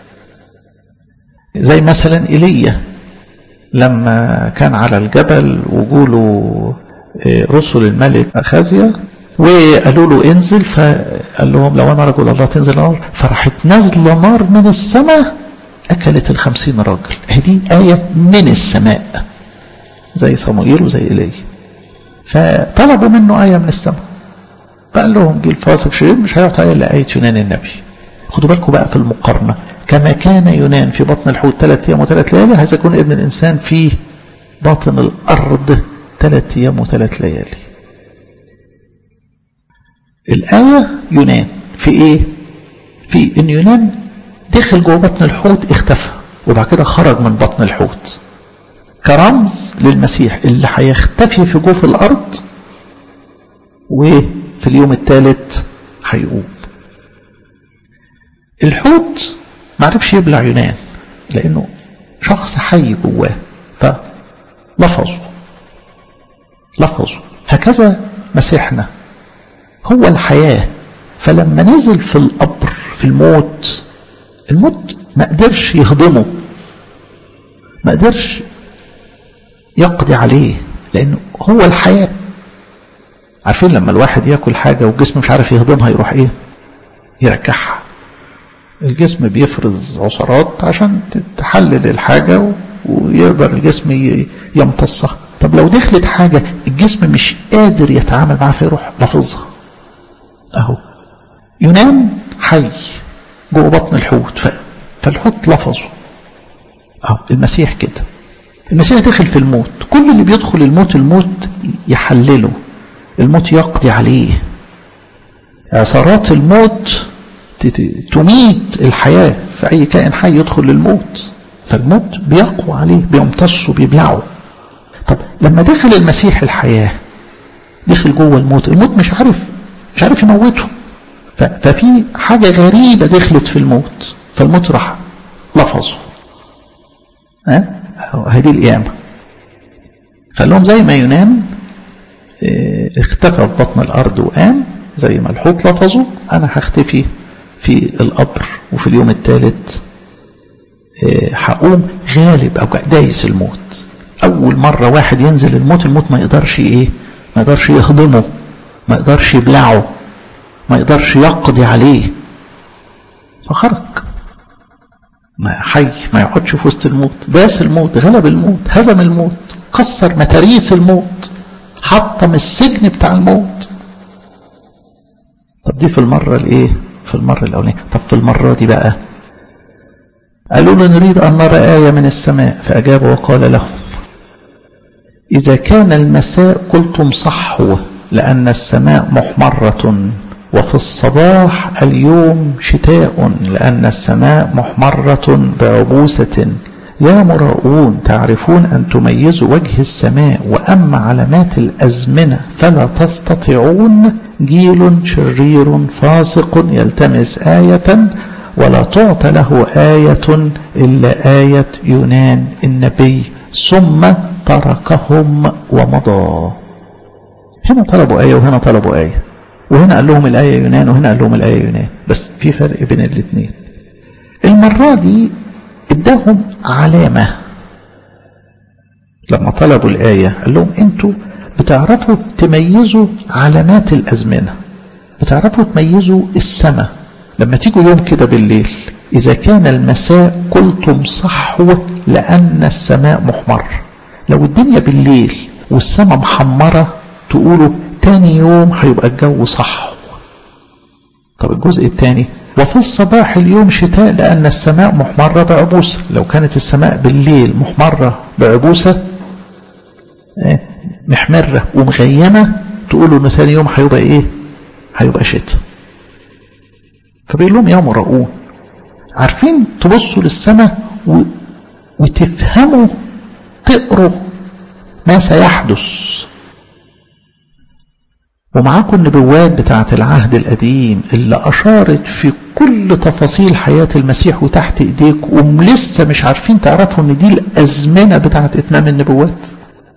زي مثلا إيليا لما كان على الجبل وجوله رسل الملك أخازيا وقالوا له انزل فقال لهم لو انا رجل الله تنزل نار فراحت نازله نار من السماء اكلت الخمسين راجل هذه آية من السماء زي صموئيل وزي إلي فطلبوا منه آية من السماء قال لهم جيل فاسق شرير مش هيعطى آية إلا آية يونان النبي خدوا بالكم بقى في المقارنة كما كان يونان في بطن الحوت ثلاث أيام وثلاث ليالي هذا يكون ابن الإنسان في باطن الأرض ثلاث أيام وثلاث ليالي الآية يونان في إيه؟ في إن يونان دخل جوه بطن الحوت اختفى وبعد كده خرج من بطن الحوت كرمز للمسيح اللي هيختفي في جوف الأرض وفي اليوم الثالث هيقوم الحوت ما عرفش يبلع يونان لأنه شخص حي جواه فلفظه لفظه هكذا مسيحنا هو الحياة فلما نزل في القبر في الموت الموت ما قدرش يهضمه ما قدرش يقضي عليه لأنه هو الحياة عارفين لما الواحد ياكل حاجة والجسم مش عارف يهضمها يروح ايه يرجعها الجسم بيفرز عصارات عشان تحلل الحاجة ويقدر الجسم يمتصها طب لو دخلت حاجة الجسم مش قادر يتعامل معاها فيروح لفظها اهو يونان حي جوه بطن الحوت فالحوت لفظه اهو المسيح كده المسيح دخل في الموت كل اللي بيدخل الموت الموت يحلله الموت يقضي عليه عصارات الموت تميت الحياة في أي كائن حي يدخل للموت فالموت بيقوى عليه بيمتصه بيبلعه طب لما دخل المسيح الحياة دخل جوه الموت الموت مش عارف مش عارف يموته ففي حاجة غريبة دخلت في الموت فالموت راح لفظه ها هذه القيامة قال لهم زي ما ينام اه اختفى في بطن الأرض وقام زي ما الحوت لفظه أنا هختفي في القبر وفي اليوم الثالث هقوم اه غالب أو دايس الموت أول مرة واحد ينزل الموت الموت ما يقدرش إيه ما يقدرش يهضمه ما يقدرش يبلعه ما يقدرش يقضي عليه فخرج ما حي ما يقعدش في وسط الموت داس الموت غلب الموت هزم الموت كسر متاريس الموت حطم السجن بتاع الموت طب دي في المرة الايه في المرة الاولانية طب في المرة دي بقى قالوا له نريد ان نرى آية من السماء فأجاب وقال لهم إذا كان المساء قلتم صحوا لأن السماء محمرة وفي الصباح اليوم شتاء لأن السماء محمرة بعبوسة يا مراؤون تعرفون أن تميزوا وجه السماء وأما علامات الأزمنة فلا تستطيعون جيل شرير فاسق يلتمس آية ولا تعطى له آية إلا آية يونان النبي ثم تركهم ومضى هنا طلبوا آية وهنا طلبوا آية وهنا قال لهم الآية يونان وهنا قال لهم الآية يونان بس في فرق بين الاثنين المرة دي اداهم علامة لما طلبوا الآية قال لهم انتوا بتعرفوا تميزوا علامات الأزمنة بتعرفوا تميزوا السماء لما تيجوا يوم كده بالليل إذا كان المساء قلتم صحوة لأن السماء محمر لو الدنيا بالليل والسماء محمرة تقولوا تاني يوم هيبقى الجو صح طب الجزء الثاني وفي الصباح اليوم شتاء لأن السماء محمرة بعبوسة لو كانت السماء بالليل محمرة بعبوسة محمرة ومغيمة تقولوا ان ثاني يوم هيبقى ايه هيبقى شتاء فبيقول لهم يا مراؤون عارفين تبصوا للسماء و... وتفهموا تقروا ما سيحدث ومعاكم النبوات بتاعة العهد القديم اللي أشارت في كل تفاصيل حياة المسيح وتحت إيديكم لسه مش عارفين تعرفوا إن دي الأزمنة بتاعة إتمام النبوات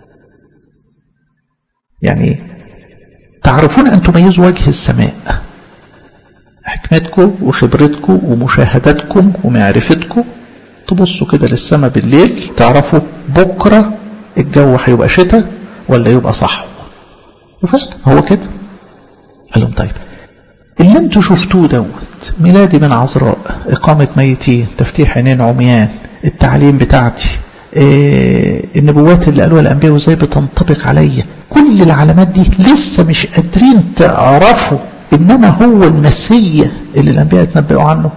يعني تعرفون أن تميزوا وجه السماء حكمتكم وخبرتكم ومشاهداتكم ومعرفتكم تبصوا كده للسماء بالليل تعرفوا بكرة الجو هيبقى شتاء ولا يبقى صحو وفعلا هو كده قال لهم طيب اللي انتوا شفتوه دوت ميلادي من عذراء إقامة ميتين تفتيح عينين عميان التعليم بتاعتي إيه النبوات اللي قالوها الأنبياء وازاي بتنطبق عليا كل العلامات دي لسه مش قادرين تعرفوا إن أنا هو المسيح اللي الأنبياء اتنبأوا عنه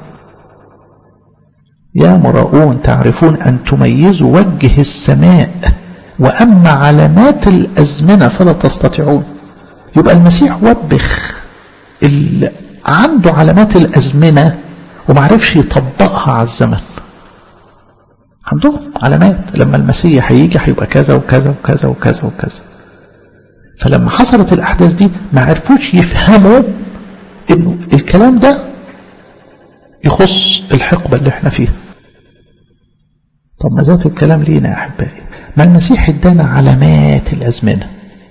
يا مراؤون تعرفون أن تميزوا وجه السماء وأما علامات الأزمنة فلا تستطيعون يبقى المسيح وبخ اللي عنده علامات الأزمنة ومعرفش يطبقها على الزمن عندهم علامات لما المسيح هيجي هيبقى كذا وكذا وكذا وكذا وكذا فلما حصلت الأحداث دي ما عرفوش يفهموا إنه الكلام ده يخص الحقبة اللي احنا فيها طب ما ذات الكلام لينا يا أحبائي ما المسيح ادانا علامات الأزمنة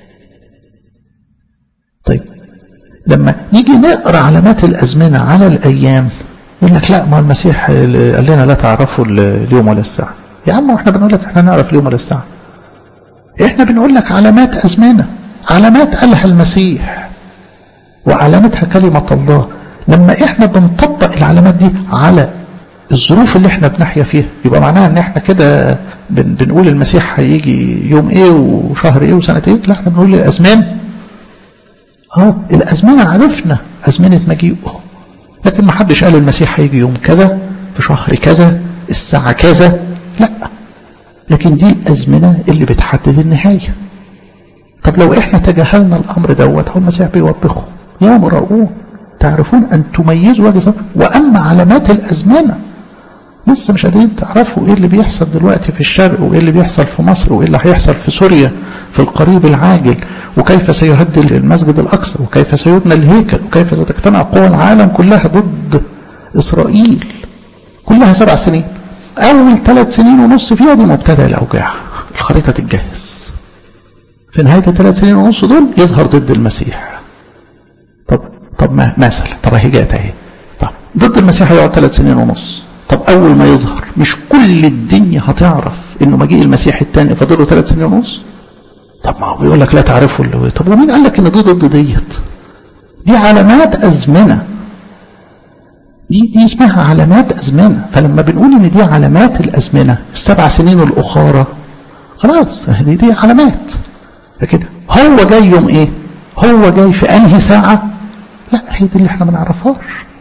طيب لما نيجي نقرأ علامات الأزمنة على الأيام يقول لك لا ما المسيح قال لنا لا تعرفوا اليوم ولا الساعة يا عم احنا بنقول لك احنا نعرف اليوم ولا الساعة احنا بنقول لك علامات أزمنة علامات قالها المسيح وعلامتها كلمة الله لما احنا بنطبق العلامات دي على الظروف اللي احنا بنحيا فيها يبقى معناها ان احنا كده بن بنقول المسيح هيجي يوم ايه وشهر ايه وسنة ايه لا احنا بنقول الازمان اه الازمنة عرفنا ازمنة مجيئه لكن ما حدش قال المسيح هيجي يوم كذا في شهر كذا الساعة كذا لا لكن دي الازمنة اللي بتحدد النهاية طب لو احنا تجاهلنا الامر دوت هو المسيح بيوبخه يا مراؤون تعرفون ان تميزوا وجه واما علامات الازمنه لسه مش قادرين تعرفوا ايه اللي بيحصل دلوقتي في الشرق وايه اللي بيحصل في مصر وايه اللي هيحصل في سوريا في القريب العاجل وكيف سيهدد المسجد الاقصى وكيف سيبنى الهيكل وكيف ستجتمع قوى العالم كلها ضد اسرائيل كلها سبع سنين اول ثلاث سنين ونص فيها دي مبتدا الاوجاع الخريطه تتجهز في نهايه الثلاث سنين ونص دول يظهر ضد المسيح طب طب ما مثلا طب اهي جت اهي طب ضد المسيح هيقعد ثلاث سنين ونص طب اول ما يظهر مش كل الدنيا هتعرف انه مجيء المسيح الثاني فاضله ثلاث سنين ونص طب ما هو بيقول لك لا تعرفوا اللي طب ومين قال لك ان دي ضد ديت دي علامات ازمنه دي دي اسمها علامات ازمنه فلما بنقول ان دي علامات الازمنه السبع سنين الاخرى خلاص دي دي علامات لكن هو جاي يوم ايه هو جاي في انهي ساعه لا هي دي اللي احنا ما نعرفهاش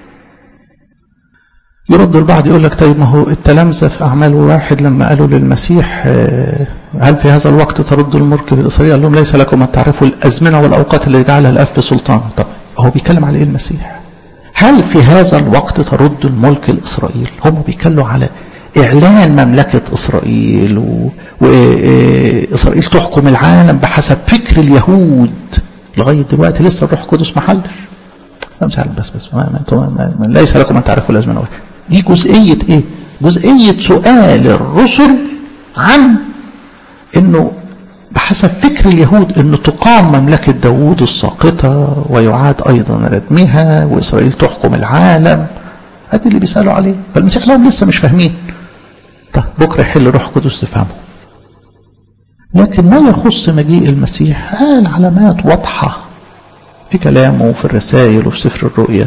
يرد البعض يقول لك طيب ما هو التلامذة في أعمال واحد لما قالوا للمسيح هل في هذا الوقت ترد الملك في الإسرائيل قال لهم ليس لكم أن تعرفوا الأزمنة والأوقات اللي جعلها الأب في سلطان طب هو بيتكلم على إيه المسيح هل في هذا الوقت ترد الملك لإسرائيل هم بيتكلموا على إعلان مملكة إسرائيل و... وإسرائيل تحكم العالم بحسب فكر اليهود لغاية دلوقتي لسه الروح القدس محلش مش عارف بس بس ما ما ما ما ليس لكم أن تعرفوا الأزمنة دي جزئية إيه؟ جزئية سؤال الرسل عن إنه بحسب فكر اليهود أنه تقام مملكة داوود الساقطة ويعاد أيضا ردمها وإسرائيل تحكم العالم هذا اللي بيسألوا عليه فالمسيح لهم لسه مش فاهمين طب بكرة يحل روح قدس تفهمه لكن ما يخص مجيء المسيح قال علامات واضحة في كلامه وفي الرسائل وفي سفر الرؤيا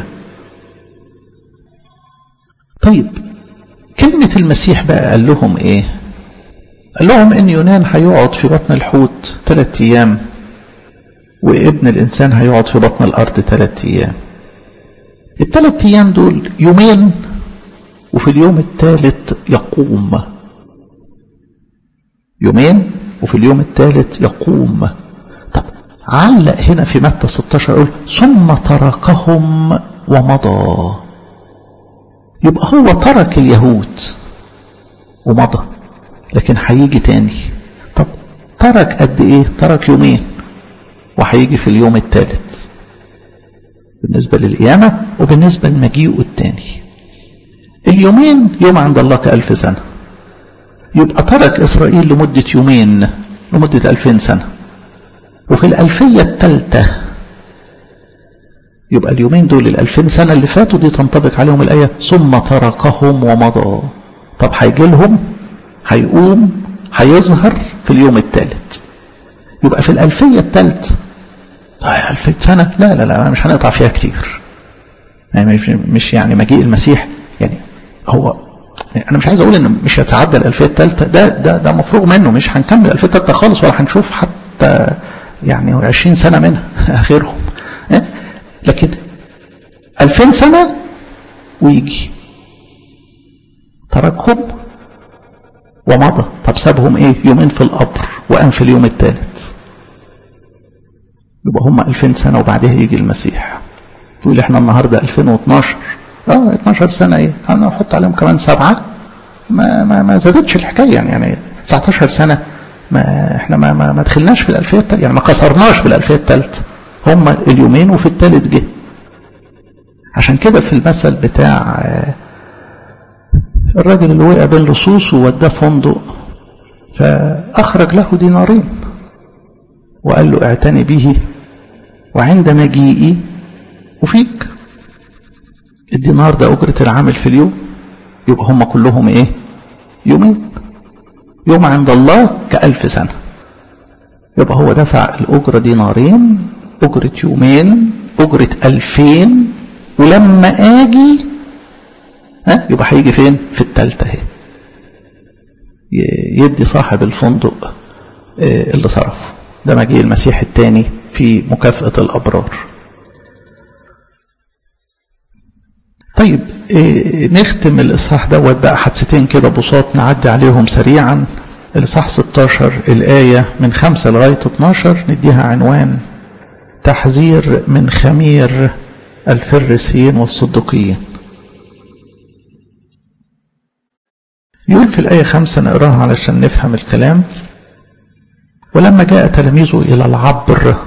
طيب كلمة المسيح بقى قال لهم ايه قال لهم ان يونان هيقعد في بطن الحوت ثلاث ايام وابن الانسان هيقعد في بطن الارض ثلاث ايام الثلاث ايام دول يومين وفي اليوم الثالث يقوم يومين وفي اليوم الثالث يقوم طب علق هنا في متى 16 يقول ثم تركهم ومضى يبقى هو ترك اليهود ومضى لكن هيجي تاني طب ترك قد ايه ترك يومين وهيجي في اليوم الثالث بالنسبة للقيامة وبالنسبة لمجيئه الثاني اليومين يوم عند الله كألف سنة يبقى ترك إسرائيل لمدة يومين لمدة ألفين سنة وفي الألفية الثالثة يبقى اليومين دول الألفين سنة اللي فاتوا دي تنطبق عليهم الآية ثم تركهم ومضى طب هيجي لهم هيقوم هيظهر في اليوم الثالث يبقى في الألفية الثالث ألفية سنة لا لا لا مش هنقطع فيها كتير يعني مش يعني مجيء المسيح يعني هو انا مش عايز اقول ان مش هيتعدى الالفيه الثالثه ده ده ده مفروغ منه مش هنكمل الالفيه الثالثه خالص ولا هنشوف حتى يعني 20 سنه منها اخرهم لكن 2000 سنه ويجي تركهم ومضى طب سابهم ايه يومين في القبر وقام في اليوم الثالث يبقى هم 2000 سنه وبعدها يجي المسيح تقول احنا النهارده 2012 اه 12 سنة ايه انا احط عليهم كمان سبعة ما ما ما زادتش الحكاية يعني يعني 19 سنة ما احنا ما ما, ما دخلناش في الألفية التالتة يعني ما كسرناش في الألفية التالتة هم اليومين وفي التالت جه عشان كده في المثل بتاع الراجل اللي وقع بين لصوص ووداه فندق فأخرج له دينارين وقال له اعتني به وعند مجيئي وفيك الدينار ده أجرة العامل في اليوم يبقى هم كلهم إيه يومين يوم عند الله كألف سنة يبقى هو دفع الأجرة دينارين أجرة يومين أجرة ألفين ولما آجي ها يبقى هيجي فين في التالتة اهي يدي صاحب الفندق اللي صرفه ده مجيء المسيح الثاني في مكافأة الأبرار طيب إيه نختم الإصحاح دوت بقى حادثتين كده بساط نعدي عليهم سريعا الإصحاح 16 الآية من 5 لغاية 12 نديها عنوان تحذير من خمير الفريسيين والصدقيين يقول في الآية خمسة نقراها علشان نفهم الكلام ولما جاء تلاميذه إلى العبر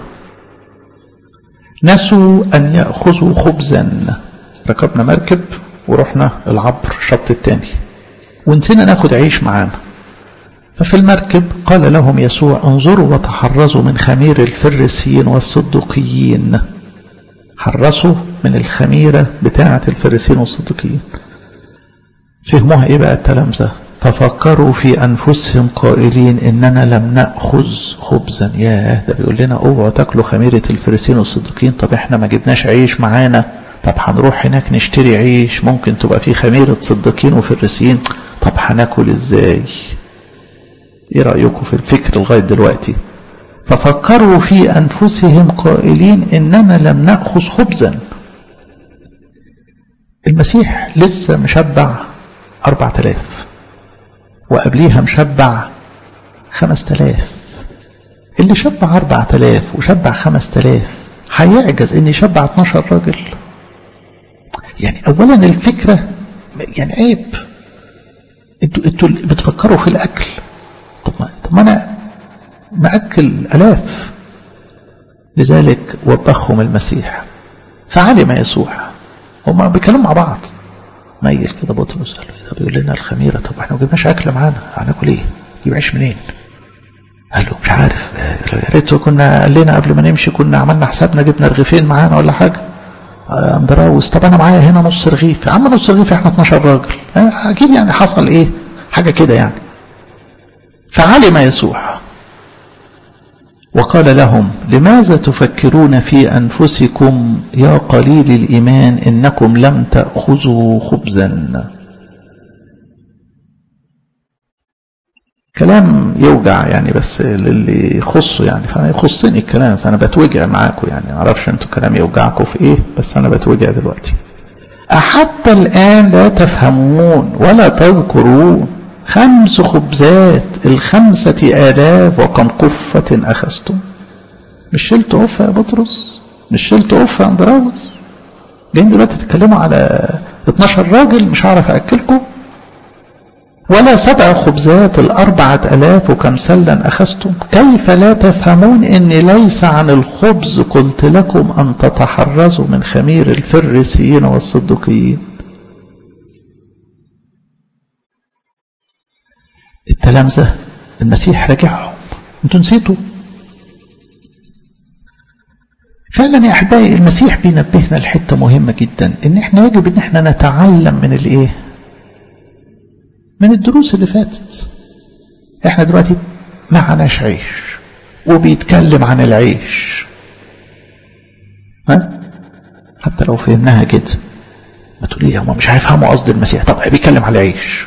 نسوا أن يأخذوا خبزا ركبنا مركب ورحنا العبر الشط التاني ونسينا ناخد عيش معانا ففي المركب قال لهم يسوع انظروا وتحرزوا من خمير الفريسيين والصدقيين حرصوا من الخميرة بتاعة الفريسيين والصدقيين فهموها ايه بقى التلامذة ففكروا في انفسهم قائلين اننا لم ناخذ خبزا ياه ده بيقول لنا اوعوا تاكلوا خميره الفريسين والصديقين طب احنا ما جبناش عيش معانا طب هنروح هناك نشتري عيش ممكن تبقى فيه خميره صديقين وفريسيين طب هناكل ازاي ايه رايكم في الفكر لغايه دلوقتي ففكروا في انفسهم قائلين اننا لم ناخذ خبزا المسيح لسه مشبع أربعة آلاف وقبليها مشبع خمس تلاف اللي شبع أربعة تلاف وشبع خمس تلاف هيعجز ان يشبع 12 راجل يعني اولا الفكرة يعني عيب انتوا انتوا بتفكروا في الاكل طب ما, طب ما انا مأكل الاف لذلك وبخهم المسيح فعلم يسوع هما بيتكلموا مع بعض ميل كده بطرس قال له بيقول لنا الخميرة طب احنا ما جبناش اكل معانا هناكل ايه؟ نجيب عيش منين؟ قال له مش عارف يا ريت كنا قال لنا قبل ما نمشي كنا عملنا حسابنا جبنا رغيفين معانا ولا حاجه اندراوس طب انا معايا هنا نص رغيف يا عم نص رغيف احنا 12 راجل اكيد يعني حصل ايه حاجه كده يعني فعلم يسوع وقال لهم لماذا تفكرون في أنفسكم يا قليل الإيمان إنكم لم تأخذوا خبزا كلام يوجع يعني بس للي يخصه يعني فأنا يخصني الكلام فأنا بتوجع معاكم يعني معرفش أنتوا كلام يوجعكم في إيه بس أنا بتوجع دلوقتي أحتى الآن لا تفهمون ولا تذكرون خمس خبزات الخمسة آلاف وكم قفة أخذتم مش شلت قفة يا بطرس مش شلت قفة يا أندراوس جايين دلوقتي تتكلموا على 12 راجل مش هعرف أكلكم ولا سبع خبزات الأربعة ألاف وكم سلا أخذتم كيف لا تفهمون إني ليس عن الخبز قلت لكم أن تتحرزوا من خمير الفريسيين والصدقيين التلامذة المسيح راجعهم انتوا نسيتوا فعلا يا احبائي المسيح بينبهنا لحته مهمه جدا ان احنا يجب ان احنا نتعلم من الايه من الدروس اللي فاتت احنا دلوقتي معناش عيش وبيتكلم عن العيش ها حتى لو فهمناها كده ما تقولي هم مش هيفهموا قصد المسيح طب بيتكلم على العيش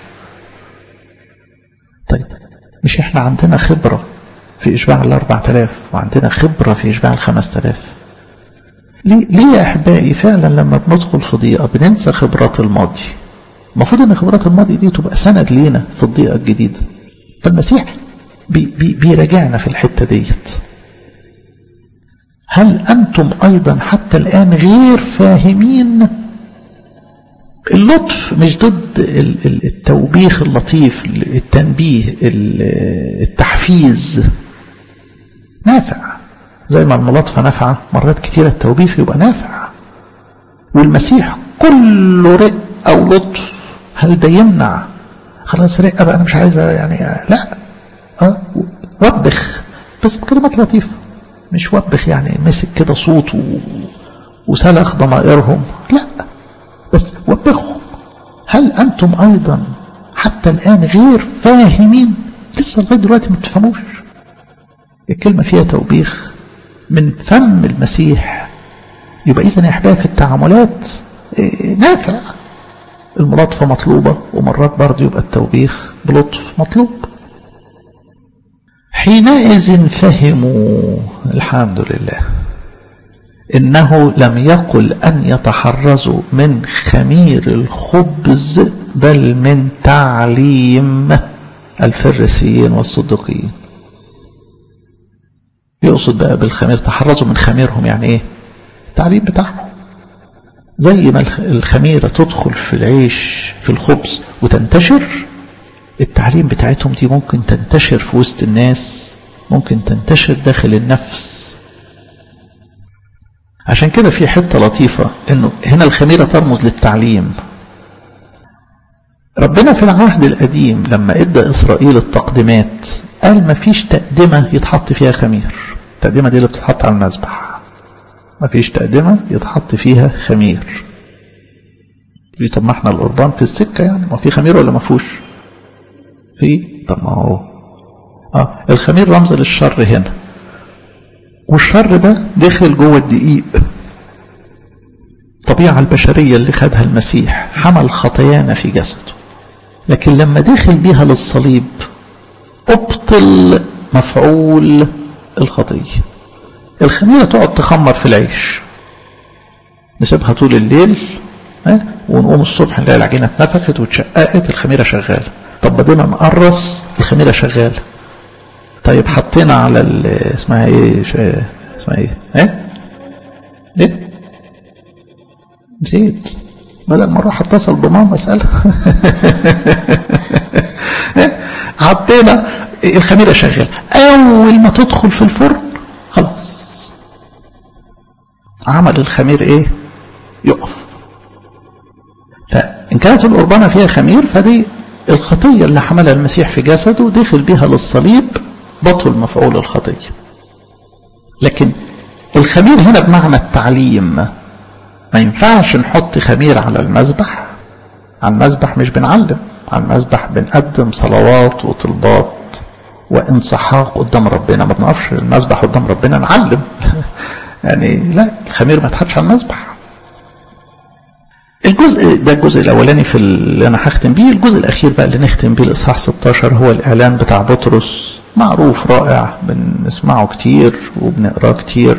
طيب مش احنا عندنا خبرة في إشباع الأربع تلاف وعندنا خبرة في إشباع الخمس تلاف ليه, ليه يا أحبائي فعلا لما بندخل في ضيقة بننسى خبرات الماضي المفروض أن خبرات الماضي دي تبقى سند لينا في الضيقة الجديدة فالمسيح بي بي بيراجعنا في الحتة ديت هل أنتم أيضا حتى الآن غير فاهمين اللطف مش ضد التوبيخ اللطيف التنبيه التحفيز نافع زي ما الملاطفة نافعة مرات كتيرة التوبيخ يبقى نافع والمسيح كله رق أو لطف هل ده يمنع خلاص رقة بقى أنا مش عايزة يعني لا أه وبخ بس بكلمات لطيفة مش وبخ يعني مسك كده صوت وسلخ ضمائرهم لا بس وبخهم هل أنتم أيضا حتى الآن غير فاهمين لسه لغاية دلوقتي ما تفهموش الكلمة فيها توبيخ من فم المسيح يبقى إذا يا أحباب في التعاملات نافع الملاطفة مطلوبة ومرات برضه يبقى التوبيخ بلطف مطلوب حينئذ فهموا الحمد لله إنه لم يقل أن يتحرزوا من خمير الخبز بل من تعليم الفريسيين والصدقيين يقصد بقى بالخمير تحرزوا من خميرهم يعني ايه التعليم بتاعهم زي ما الخميرة تدخل في العيش في الخبز وتنتشر التعليم بتاعتهم دي ممكن تنتشر في وسط الناس ممكن تنتشر داخل النفس عشان كده في حتة لطيفة انه هنا الخميرة ترمز للتعليم ربنا في العهد القديم لما ادى اسرائيل التقدمات قال ما فيش تقدمة يتحط فيها خمير التقدمة دي اللي بتتحط على المذبح ما فيش تقدمة يتحط فيها خمير طب ما احنا القربان في السكة يعني ما في خمير ولا ما فيهوش في طب ما هو اه الخمير رمز للشر هنا والشر ده دخل جوه الدقيق الطبيعة البشرية اللي خدها المسيح حمل خطايانا في جسده لكن لما دخل بيها للصليب ابطل مفعول الخطية الخميرة تقعد تخمر في العيش نسيبها طول الليل اه؟ ونقوم الصبح نلاقي العجينة اتنفخت واتشققت الخميرة شغالة طب بدينا نقرص الخميرة شغالة طيب حطينا على اسمها ايه اسمها ايه ايه ايه نسيت بدل ما اروح اتصل بماما اسالها حطينا الخميره شغاله اول ما تدخل في الفرن خلاص عمل الخمير ايه يقف فان كانت القربانه فيها خمير فدي الخطيه اللي حملها المسيح في جسده دخل بها للصليب بطل مفعول الخطيه لكن الخمير هنا بمعنى التعليم ما ينفعش نحط خمير على المذبح على المذبح مش بنعلم على المذبح بنقدم صلوات وطلبات وانصحاق قدام ربنا ما بنقفش المذبح قدام ربنا نعلم يعني لا الخمير ما يتحطش على المذبح الجزء ده الجزء الاولاني في اللي انا هختم بيه الجزء الاخير بقى اللي نختم بيه الاصحاح 16 هو الاعلان بتاع بطرس معروف رائع بنسمعه كتير وبنقراه كتير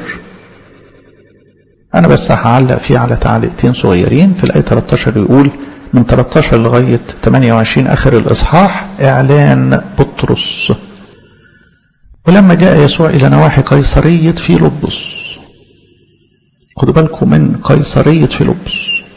أنا بس هعلق فيه على تعليقتين صغيرين في الآية 13 يقول من 13 لغاية 28 آخر الإصحاح إعلان بطرس ولما جاء يسوع إلى نواحي قيصرية فيلبس خدوا بالكم من قيصرية فيلبس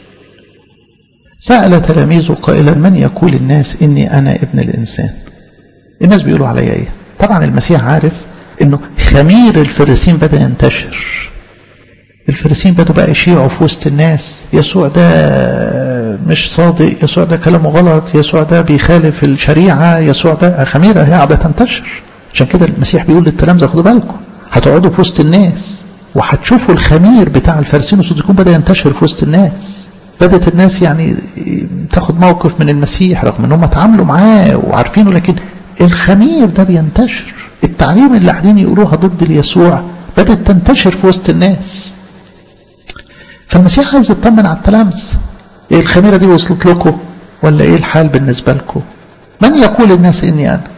سأل تلاميذه قائلا من يقول الناس إني أنا ابن الإنسان الناس بيقولوا عليا إيه طبعا المسيح عارف إنه خمير الفريسين بدأ ينتشر الفريسين بدوا بقى يشيعوا في وسط الناس يسوع ده مش صادق يسوع ده كلامه غلط يسوع ده بيخالف الشريعة يسوع ده خميرة هي قاعدة تنتشر عشان كده المسيح بيقول للتلامذة خدوا بالكم هتقعدوا في وسط الناس وهتشوفوا الخمير بتاع الفارسين والصديقون بدأ ينتشر في وسط الناس بدأت الناس يعني تاخد موقف من المسيح رغم انهم اتعاملوا معاه وعارفينه لكن الخمير ده بينتشر التعليم اللي قاعدين يقولوها ضد اليسوع بدأت تنتشر في وسط الناس فالمسيح عايز يطمن على التلامذة ايه الخميرة دي وصلت لكم ولا ايه الحال بالنسبة لكم من يقول الناس اني انا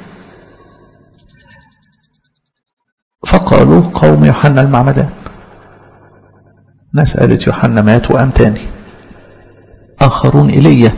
فقالوا قوم يوحنا المعمدان ناس قالت يوحنا مات وقام تاني آخرون إلي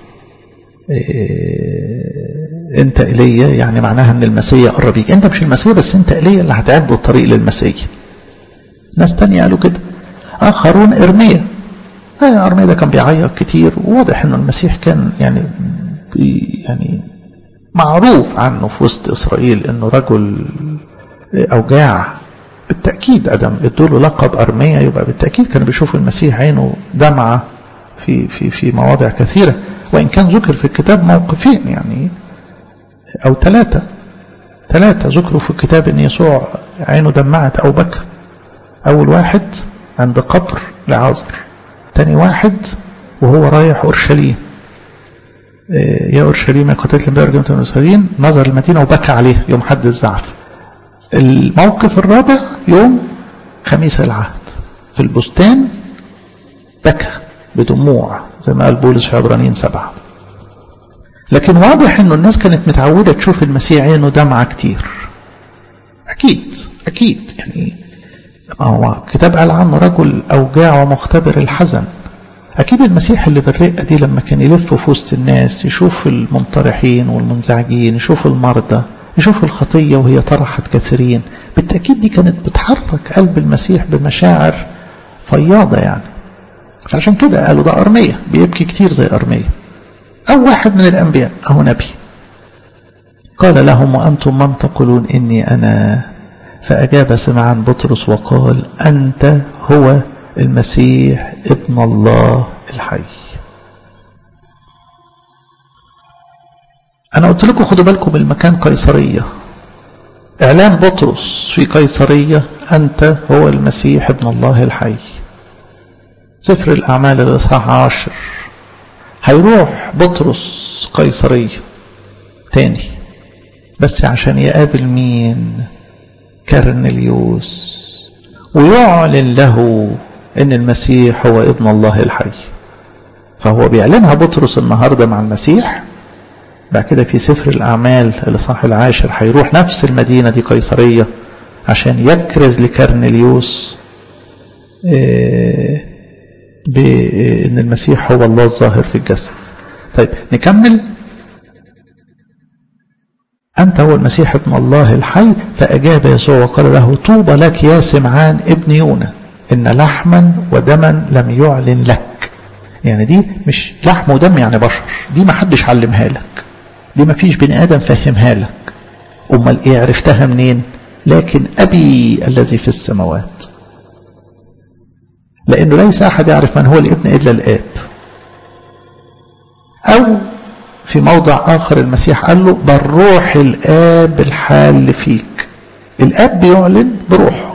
إيه انت إلي يعني معناها ان المسيح قرب يجي انت مش المسيح بس انت إلي اللي هتعد الطريق للمسيح ناس تانية قالوا كده آخرون إرميا آه إرميا ده كان بيعيط كتير وواضح إنه المسيح كان يعني يعني معروف عنه في وسط إسرائيل إنه رجل أوجاع بالتأكيد أدم ادوا له لقب أرميا يبقى بالتأكيد كانوا بيشوفوا المسيح عينه دمعة في في في مواضع كثيرة وإن كان ذكر في الكتاب موقفين يعني أو ثلاثة ثلاثة ذكروا في الكتاب إن يسوع عينه دمعت أو بكى أول واحد عند قبر لعازر تاني واحد وهو رايح أورشليم يا أورشليم يا قتلت الأنبياء ورجمة المرسلين نظر المدينة وبكى عليها يوم حد الزعف الموقف الرابع يوم خميس العهد في البستان بكى بدموع زي ما قال بولس في عبرانيين سبعة لكن واضح انه الناس كانت متعودة تشوف المسيح عينه دمعة كتير أكيد أكيد يعني هو الكتاب قال عنه رجل أوجاع ومختبر الحزن أكيد المسيح اللي بالرقة دي لما كان يلف في وسط الناس يشوف المنطرحين والمنزعجين يشوف المرضى يشوف الخطية وهي طرحت كثيرين بالتأكيد دي كانت بتحرك قلب المسيح بمشاعر فياضة يعني فعشان كده قالوا ده أرمية بيبكي كتير زي أرمية أو واحد من الأنبياء أو نبي قال لهم وأنتم من تقولون إني أنا فأجاب سمعان بطرس وقال أنت هو المسيح ابن الله الحي أنا قلت لكم خدوا بالكم المكان قيصرية إعلان بطرس في قيصرية أنت هو المسيح ابن الله الحي سفر الأعمال الإصحاح عشر هيروح بطرس قيصرية تاني بس عشان يقابل مين كرنليوس ويعلن له ان المسيح هو ابن الله الحي فهو بيعلنها بطرس النهارده مع المسيح بعد كده في سفر الأعمال الإصحاح العاشر هيروح نفس المدينة دي قيصرية عشان يكرز لكرنليوس بأن المسيح هو الله الظاهر في الجسد طيب نكمل أنت هو المسيح ابن الله الحي فأجاب يسوع وقال له طوبى لك يا سمعان ابن يونا إن لحما ودما لم يعلن لك يعني دي مش لحم ودم يعني بشر دي ما حدش علمها لك دي ما فيش بني آدم فهمها لك أمال إيه عرفتها منين لكن أبي الذي في السماوات لأنه ليس أحد يعرف من هو الابن إلا الآب أو في موضع آخر المسيح قال له بل روح الآب الحال فيك الآب بيعلن بروحه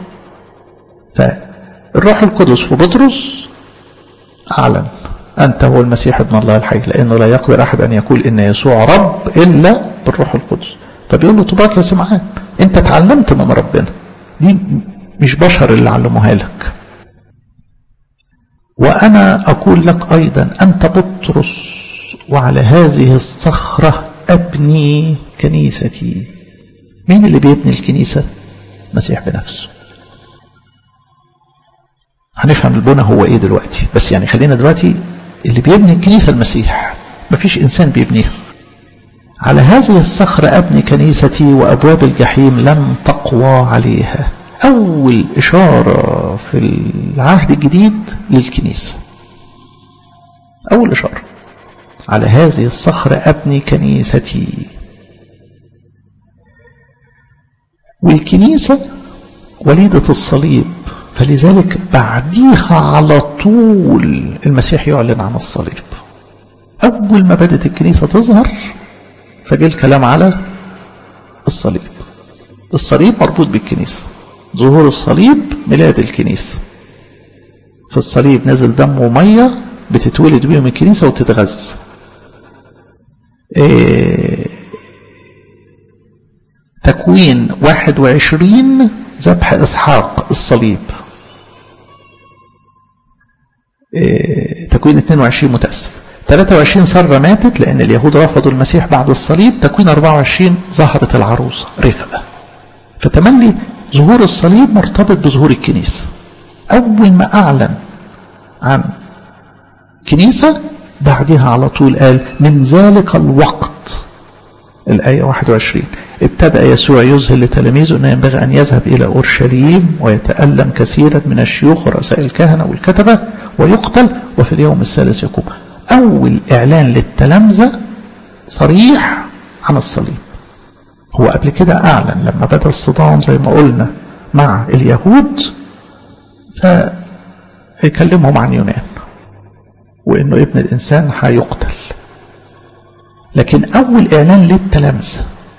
فالروح القدس في بطرس أعلن أنت هو المسيح ابن الله الحي لأنه لا يقدر أحد أن يقول إن يسوع رب إلا بالروح القدس فبيقول له طباك يا سمعان أنت اتعلمت من ربنا دي مش بشر اللي علموها لك وأنا أقول لك أيضا أنت بطرس وعلى هذه الصخرة أبني كنيستي مين اللي بيبني الكنيسة المسيح بنفسه هنفهم البنى هو ايه دلوقتي بس يعني خلينا دلوقتي اللي بيبني الكنيسة المسيح مفيش إنسان بيبنيها على هذه الصخرة أبني كنيستي وأبواب الجحيم لن تقوى عليها أول إشارة في العهد الجديد للكنيسة أول إشارة على هذه الصخرة أبني كنيستي والكنيسة وليدة الصليب فلذلك بعديها على طول المسيح يعلن عن الصليب أول ما بدأت الكنيسة تظهر فجاء الكلام على الصليب الصليب مربوط بالكنيسة ظهور الصليب ميلاد الكنيسة في الصليب نزل دم ومية بتتولد بيهم الكنيسة وتتغذى إيه تكوين واحد وعشرين ذبح إسحاق الصليب إيه تكوين 22 متأسف 23 سارة ماتت لأن اليهود رفضوا المسيح بعد الصليب تكوين 24 ظهرت العروسة رفقة فتملي ظهور الصليب مرتبط بظهور الكنيسة أول ما أعلن عن كنيسة بعدها على طول قال من ذلك الوقت الآية 21 ابتدأ يسوع يظهر لتلاميذه أنه ينبغي أن يذهب إلى أورشليم ويتألم كثيرا من الشيوخ ورؤساء الكهنة والكتبة ويقتل وفي اليوم الثالث يقوم أول إعلان للتلامذة صريح عن الصليب هو قبل كده أعلن لما بدأ الصدام زي ما قلنا مع اليهود فيكلمهم عن يونان وإنه ابن الإنسان هيقتل لكن أول إعلان للتلامذة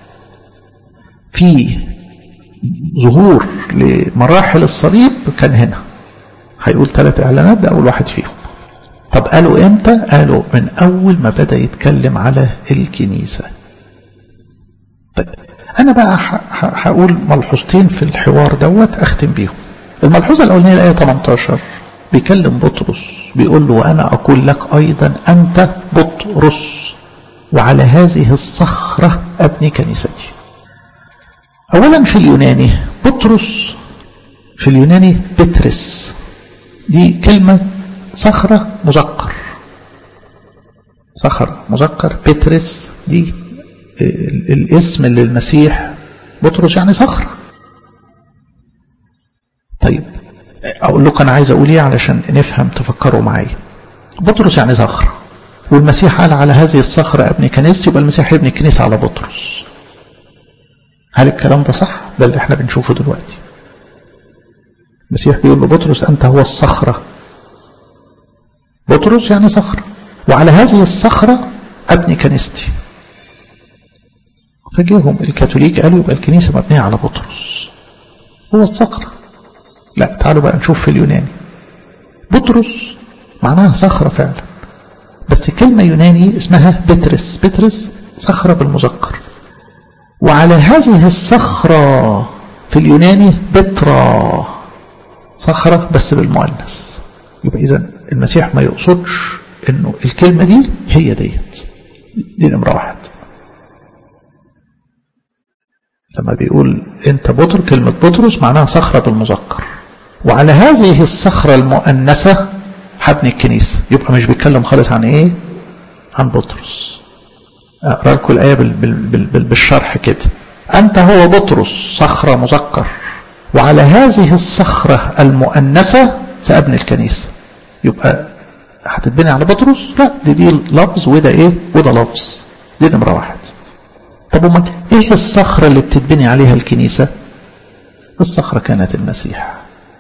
في ظهور لمراحل الصليب كان هنا هيقول ثلاث إعلانات ده أول واحد فيهم طب قالوا إمتى قالوا من أول ما بدأ يتكلم على الكنيسة طيب أنا بقى هقول ملحوظتين في الحوار دوت أختم بيهم الملحوظة الأولانية الآية 18 بيكلم بطرس بيقول له وأنا أقول لك أيضا أنت بطرس وعلى هذه الصخرة أبني كنيستي أولا في اليوناني بطرس في اليوناني بترس دي كلمة صخرة مذكر صخرة مذكر بترس دي الاسم اللي المسيح بطرس يعني صخرة طيب أقول لكم أنا عايز أقول إيه علشان نفهم تفكروا معايا بطرس يعني صخرة والمسيح قال على هذه الصخرة ابني كنيستي يبقى المسيح يبني الكنيسة على بطرس هل الكلام ده صح ده اللي احنا بنشوفه دلوقتي المسيح بيقول لبطرس انت هو الصخرة بطرس يعني صخرة وعلى هذه الصخرة ابني كنيستي فجيهم الكاثوليك قالوا يبقى الكنيسة مبنية على بطرس هو الصخرة لا تعالوا بقى نشوف في اليوناني بطرس معناها صخرة فعلا بس كلمة يوناني اسمها بترس بترس صخرة بالمذكر وعلى هذه الصخرة في اليوناني بترا صخرة بس بالمؤنث يبقى إذا المسيح ما يقصدش إنه الكلمة دي هي ديت دي نمرة واحد لما بيقول أنت بطر كلمة بطرس معناها صخرة بالمذكر وعلى هذه الصخرة المؤنثة هبني الكنيسة يبقى مش بيتكلم خالص عن إيه؟ عن بطرس أقرأ لكم الآية بال بال بال بالشرح كده أنت هو بطرس صخرة مذكر وعلى هذه الصخرة المؤنثة سأبني الكنيسة يبقى هتتبني على بطرس لا دي دي لفظ وده ايه وده لفظ دي نمرة واحد طب امال ايه الصخرة اللي بتتبني عليها الكنيسة الصخرة كانت المسيح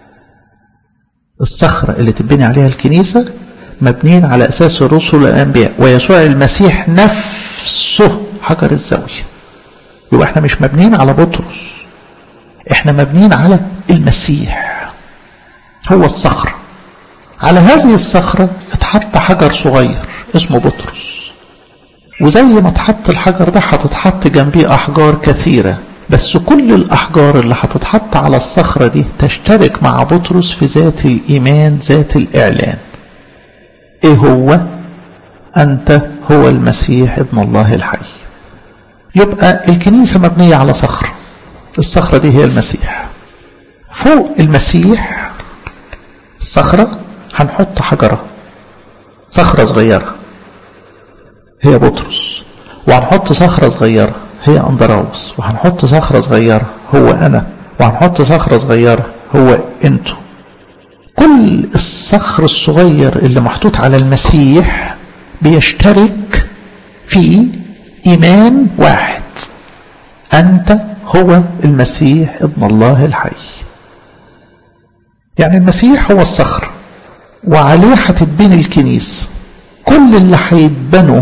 الصخرة اللي تتبني عليها الكنيسة مبنيين على أساس الرسل والأنبياء ويسوع المسيح نفسه حجر الزاوية يبقى احنا مش مبنيين على بطرس احنا مبنيين على المسيح هو الصخرة على هذه الصخرة اتحط حجر صغير اسمه بطرس وزي ما اتحط الحجر ده هتتحط جنبيه أحجار كثيرة بس كل الأحجار اللي هتتحط على الصخرة دي تشترك مع بطرس في ذات الإيمان ذات الإعلان إيه هو أنت هو المسيح ابن الله الحي يبقى الكنيسة مبنية على صخرة الصخرة دي هي المسيح فوق المسيح الصخرة هنحط حجرة صخرة صغيرة هي بطرس وهنحط صخرة صغيرة هي أندراوس وهنحط صخرة صغيرة هو أنا وهنحط صخرة صغيرة هو أنتوا كل الصخر الصغير اللي محطوط على المسيح بيشترك في إيمان واحد أنت هو المسيح ابن الله الحي يعني المسيح هو الصخر وعليه هتتبني الكنيسة كل اللي هيتبنوا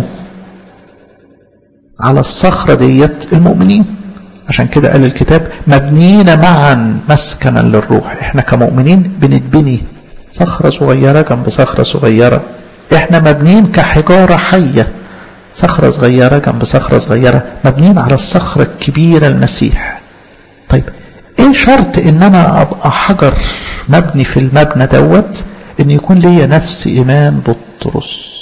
على الصخرة ديت المؤمنين عشان كده قال الكتاب مبنيين معا مسكنا للروح احنا كمؤمنين بنتبني صخرة صغيرة جنب صخرة صغيرة احنا مبنيين كحجارة حية صخرة صغيرة جنب صخرة صغيرة مبنيين على الصخرة الكبيرة المسيح طيب ايه شرط ان انا ابقى حجر مبني في المبنى دوت ان يكون ليا نفس ايمان بطرس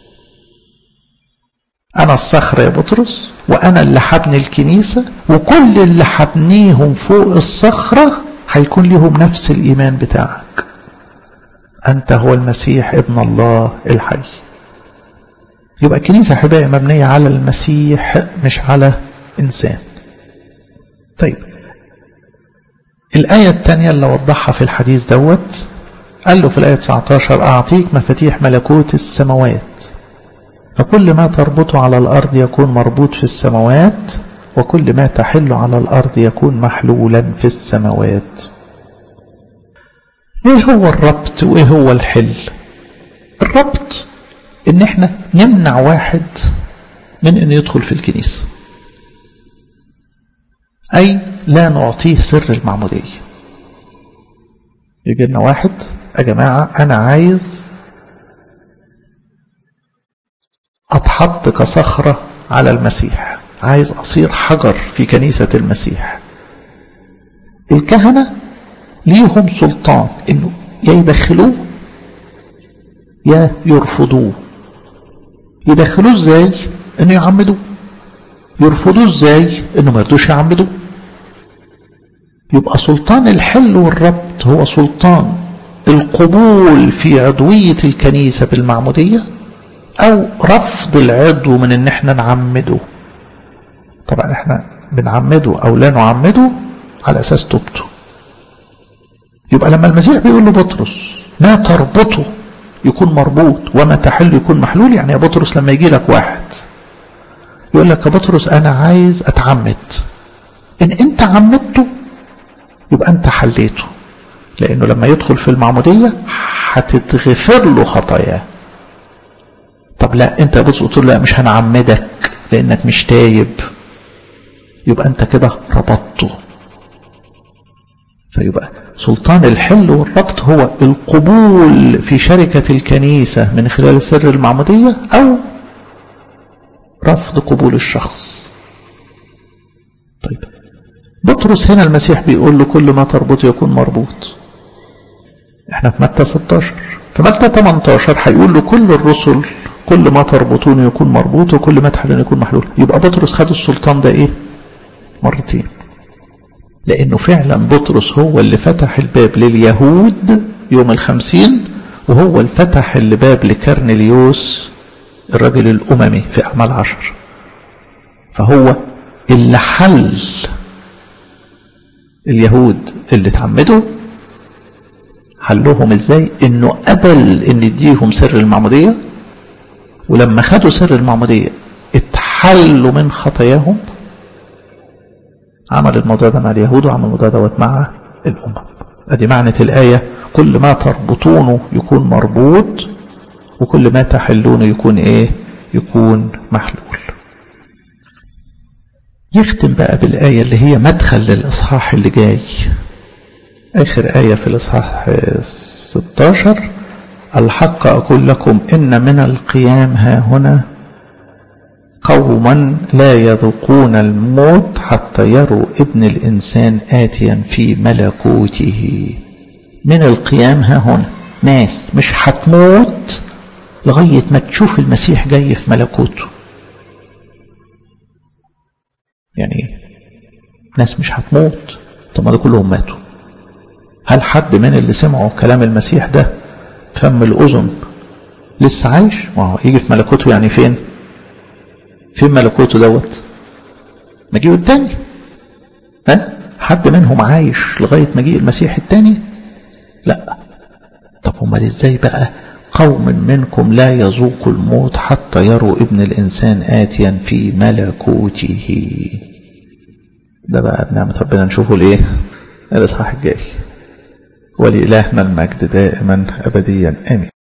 انا الصخرة يا بطرس وانا اللي حبني الكنيسة وكل اللي حبنيهم فوق الصخرة هيكون لهم نفس الايمان بتاعك انت هو المسيح ابن الله الحي يبقى الكنيسة حباية مبنية على المسيح مش على إنسان طيب الآية الثانية اللي وضحها في الحديث دوت قال له في الآية 19 أعطيك مفاتيح ملكوت السماوات فكل ما تربطه على الأرض يكون مربوط في السماوات وكل ما تحل على الأرض يكون محلولا في السماوات ايه هو الربط وايه هو الحل الربط ان احنا نمنع واحد من ان يدخل في الكنيسة اي لا نعطيه سر المعمودية يجي لنا واحد يا جماعة انا عايز اتحط كصخرة على المسيح عايز اصير حجر في كنيسة المسيح الكهنة ليهم سلطان انه يا يدخلوه يا يرفضوه يدخلوه ازاي انه يعمدوه يرفضوه ازاي انه ما يردوش يعمدوه يبقى سلطان الحل والربط هو سلطان القبول في عضوية الكنيسة بالمعمودية او رفض العضو من ان احنا نعمده طبعا احنا بنعمده او لا نعمده على اساس توبته يبقى لما المسيح بيقول لبطرس ما تربطه يكون مربوط وما تحل يكون محلول يعني يا بطرس لما يجي لك واحد يقول لك يا بطرس انا عايز اتعمد إن أنت عمدته يبقى أنت حليته لأنه لما يدخل في المعمودية هتتغفر له خطاياه طب لا أنت بص قلت له لا مش هنعمدك لأنك مش تايب يبقى أنت كده ربطته فيبقى سلطان الحل والربط هو القبول في شركة الكنيسة من خلال سر المعمودية أو رفض قبول الشخص طيب بطرس هنا المسيح بيقول له كل ما تربط يكون مربوط احنا في متى 16 في متى 18 هيقول له كل الرسل كل ما تربطون يكون مربوط وكل ما تحلون يكون محلول يبقى بطرس خد السلطان ده ايه مرتين لانه فعلا بطرس هو اللي فتح الباب لليهود يوم الخمسين وهو اللي فتح الباب لكرنليوس الرجل الاممي في اعمال عشر فهو اللي حل اليهود اللي اتعمدوا حلهم ازاي انه قبل ان يديهم سر المعمودية ولما خدوا سر المعمودية اتحلوا من خطاياهم عمل الموضوع ده مع اليهود وعمل الموضوع دوت مع الأمم ادي معنى الآية كل ما تربطونه يكون مربوط وكل ما تحلونه يكون ايه يكون محلول يختم بقى بالآية اللي هي مدخل للإصحاح اللي جاي آخر آية في الإصحاح 16 الحق أقول لكم إن من القيام ها هنا قوما لا يذوقون الموت حتى يروا ابن الإنسان آتيا في ملكوته من القيام ها هنا ناس مش هتموت لغاية ما تشوف المسيح جاي في ملكوته يعني ناس مش هتموت طب ما كلهم ماتوا هل حد من اللي سمعوا كلام المسيح ده فم الأذن لسه عايش ما هو يجي في ملكوته يعني فين فين ملكوته دوت مجيء التاني ها حد منهم عايش لغاية مجيء المسيح التاني لا طب امال ازاي بقى قوم منكم لا يذوق الموت حتى يروا ابن الإنسان آتيا في ملكوته ده بقى بنعمة ربنا نشوفه الايه الإصحاح الجاي ولإلهنا المجد دائما أبديا آمين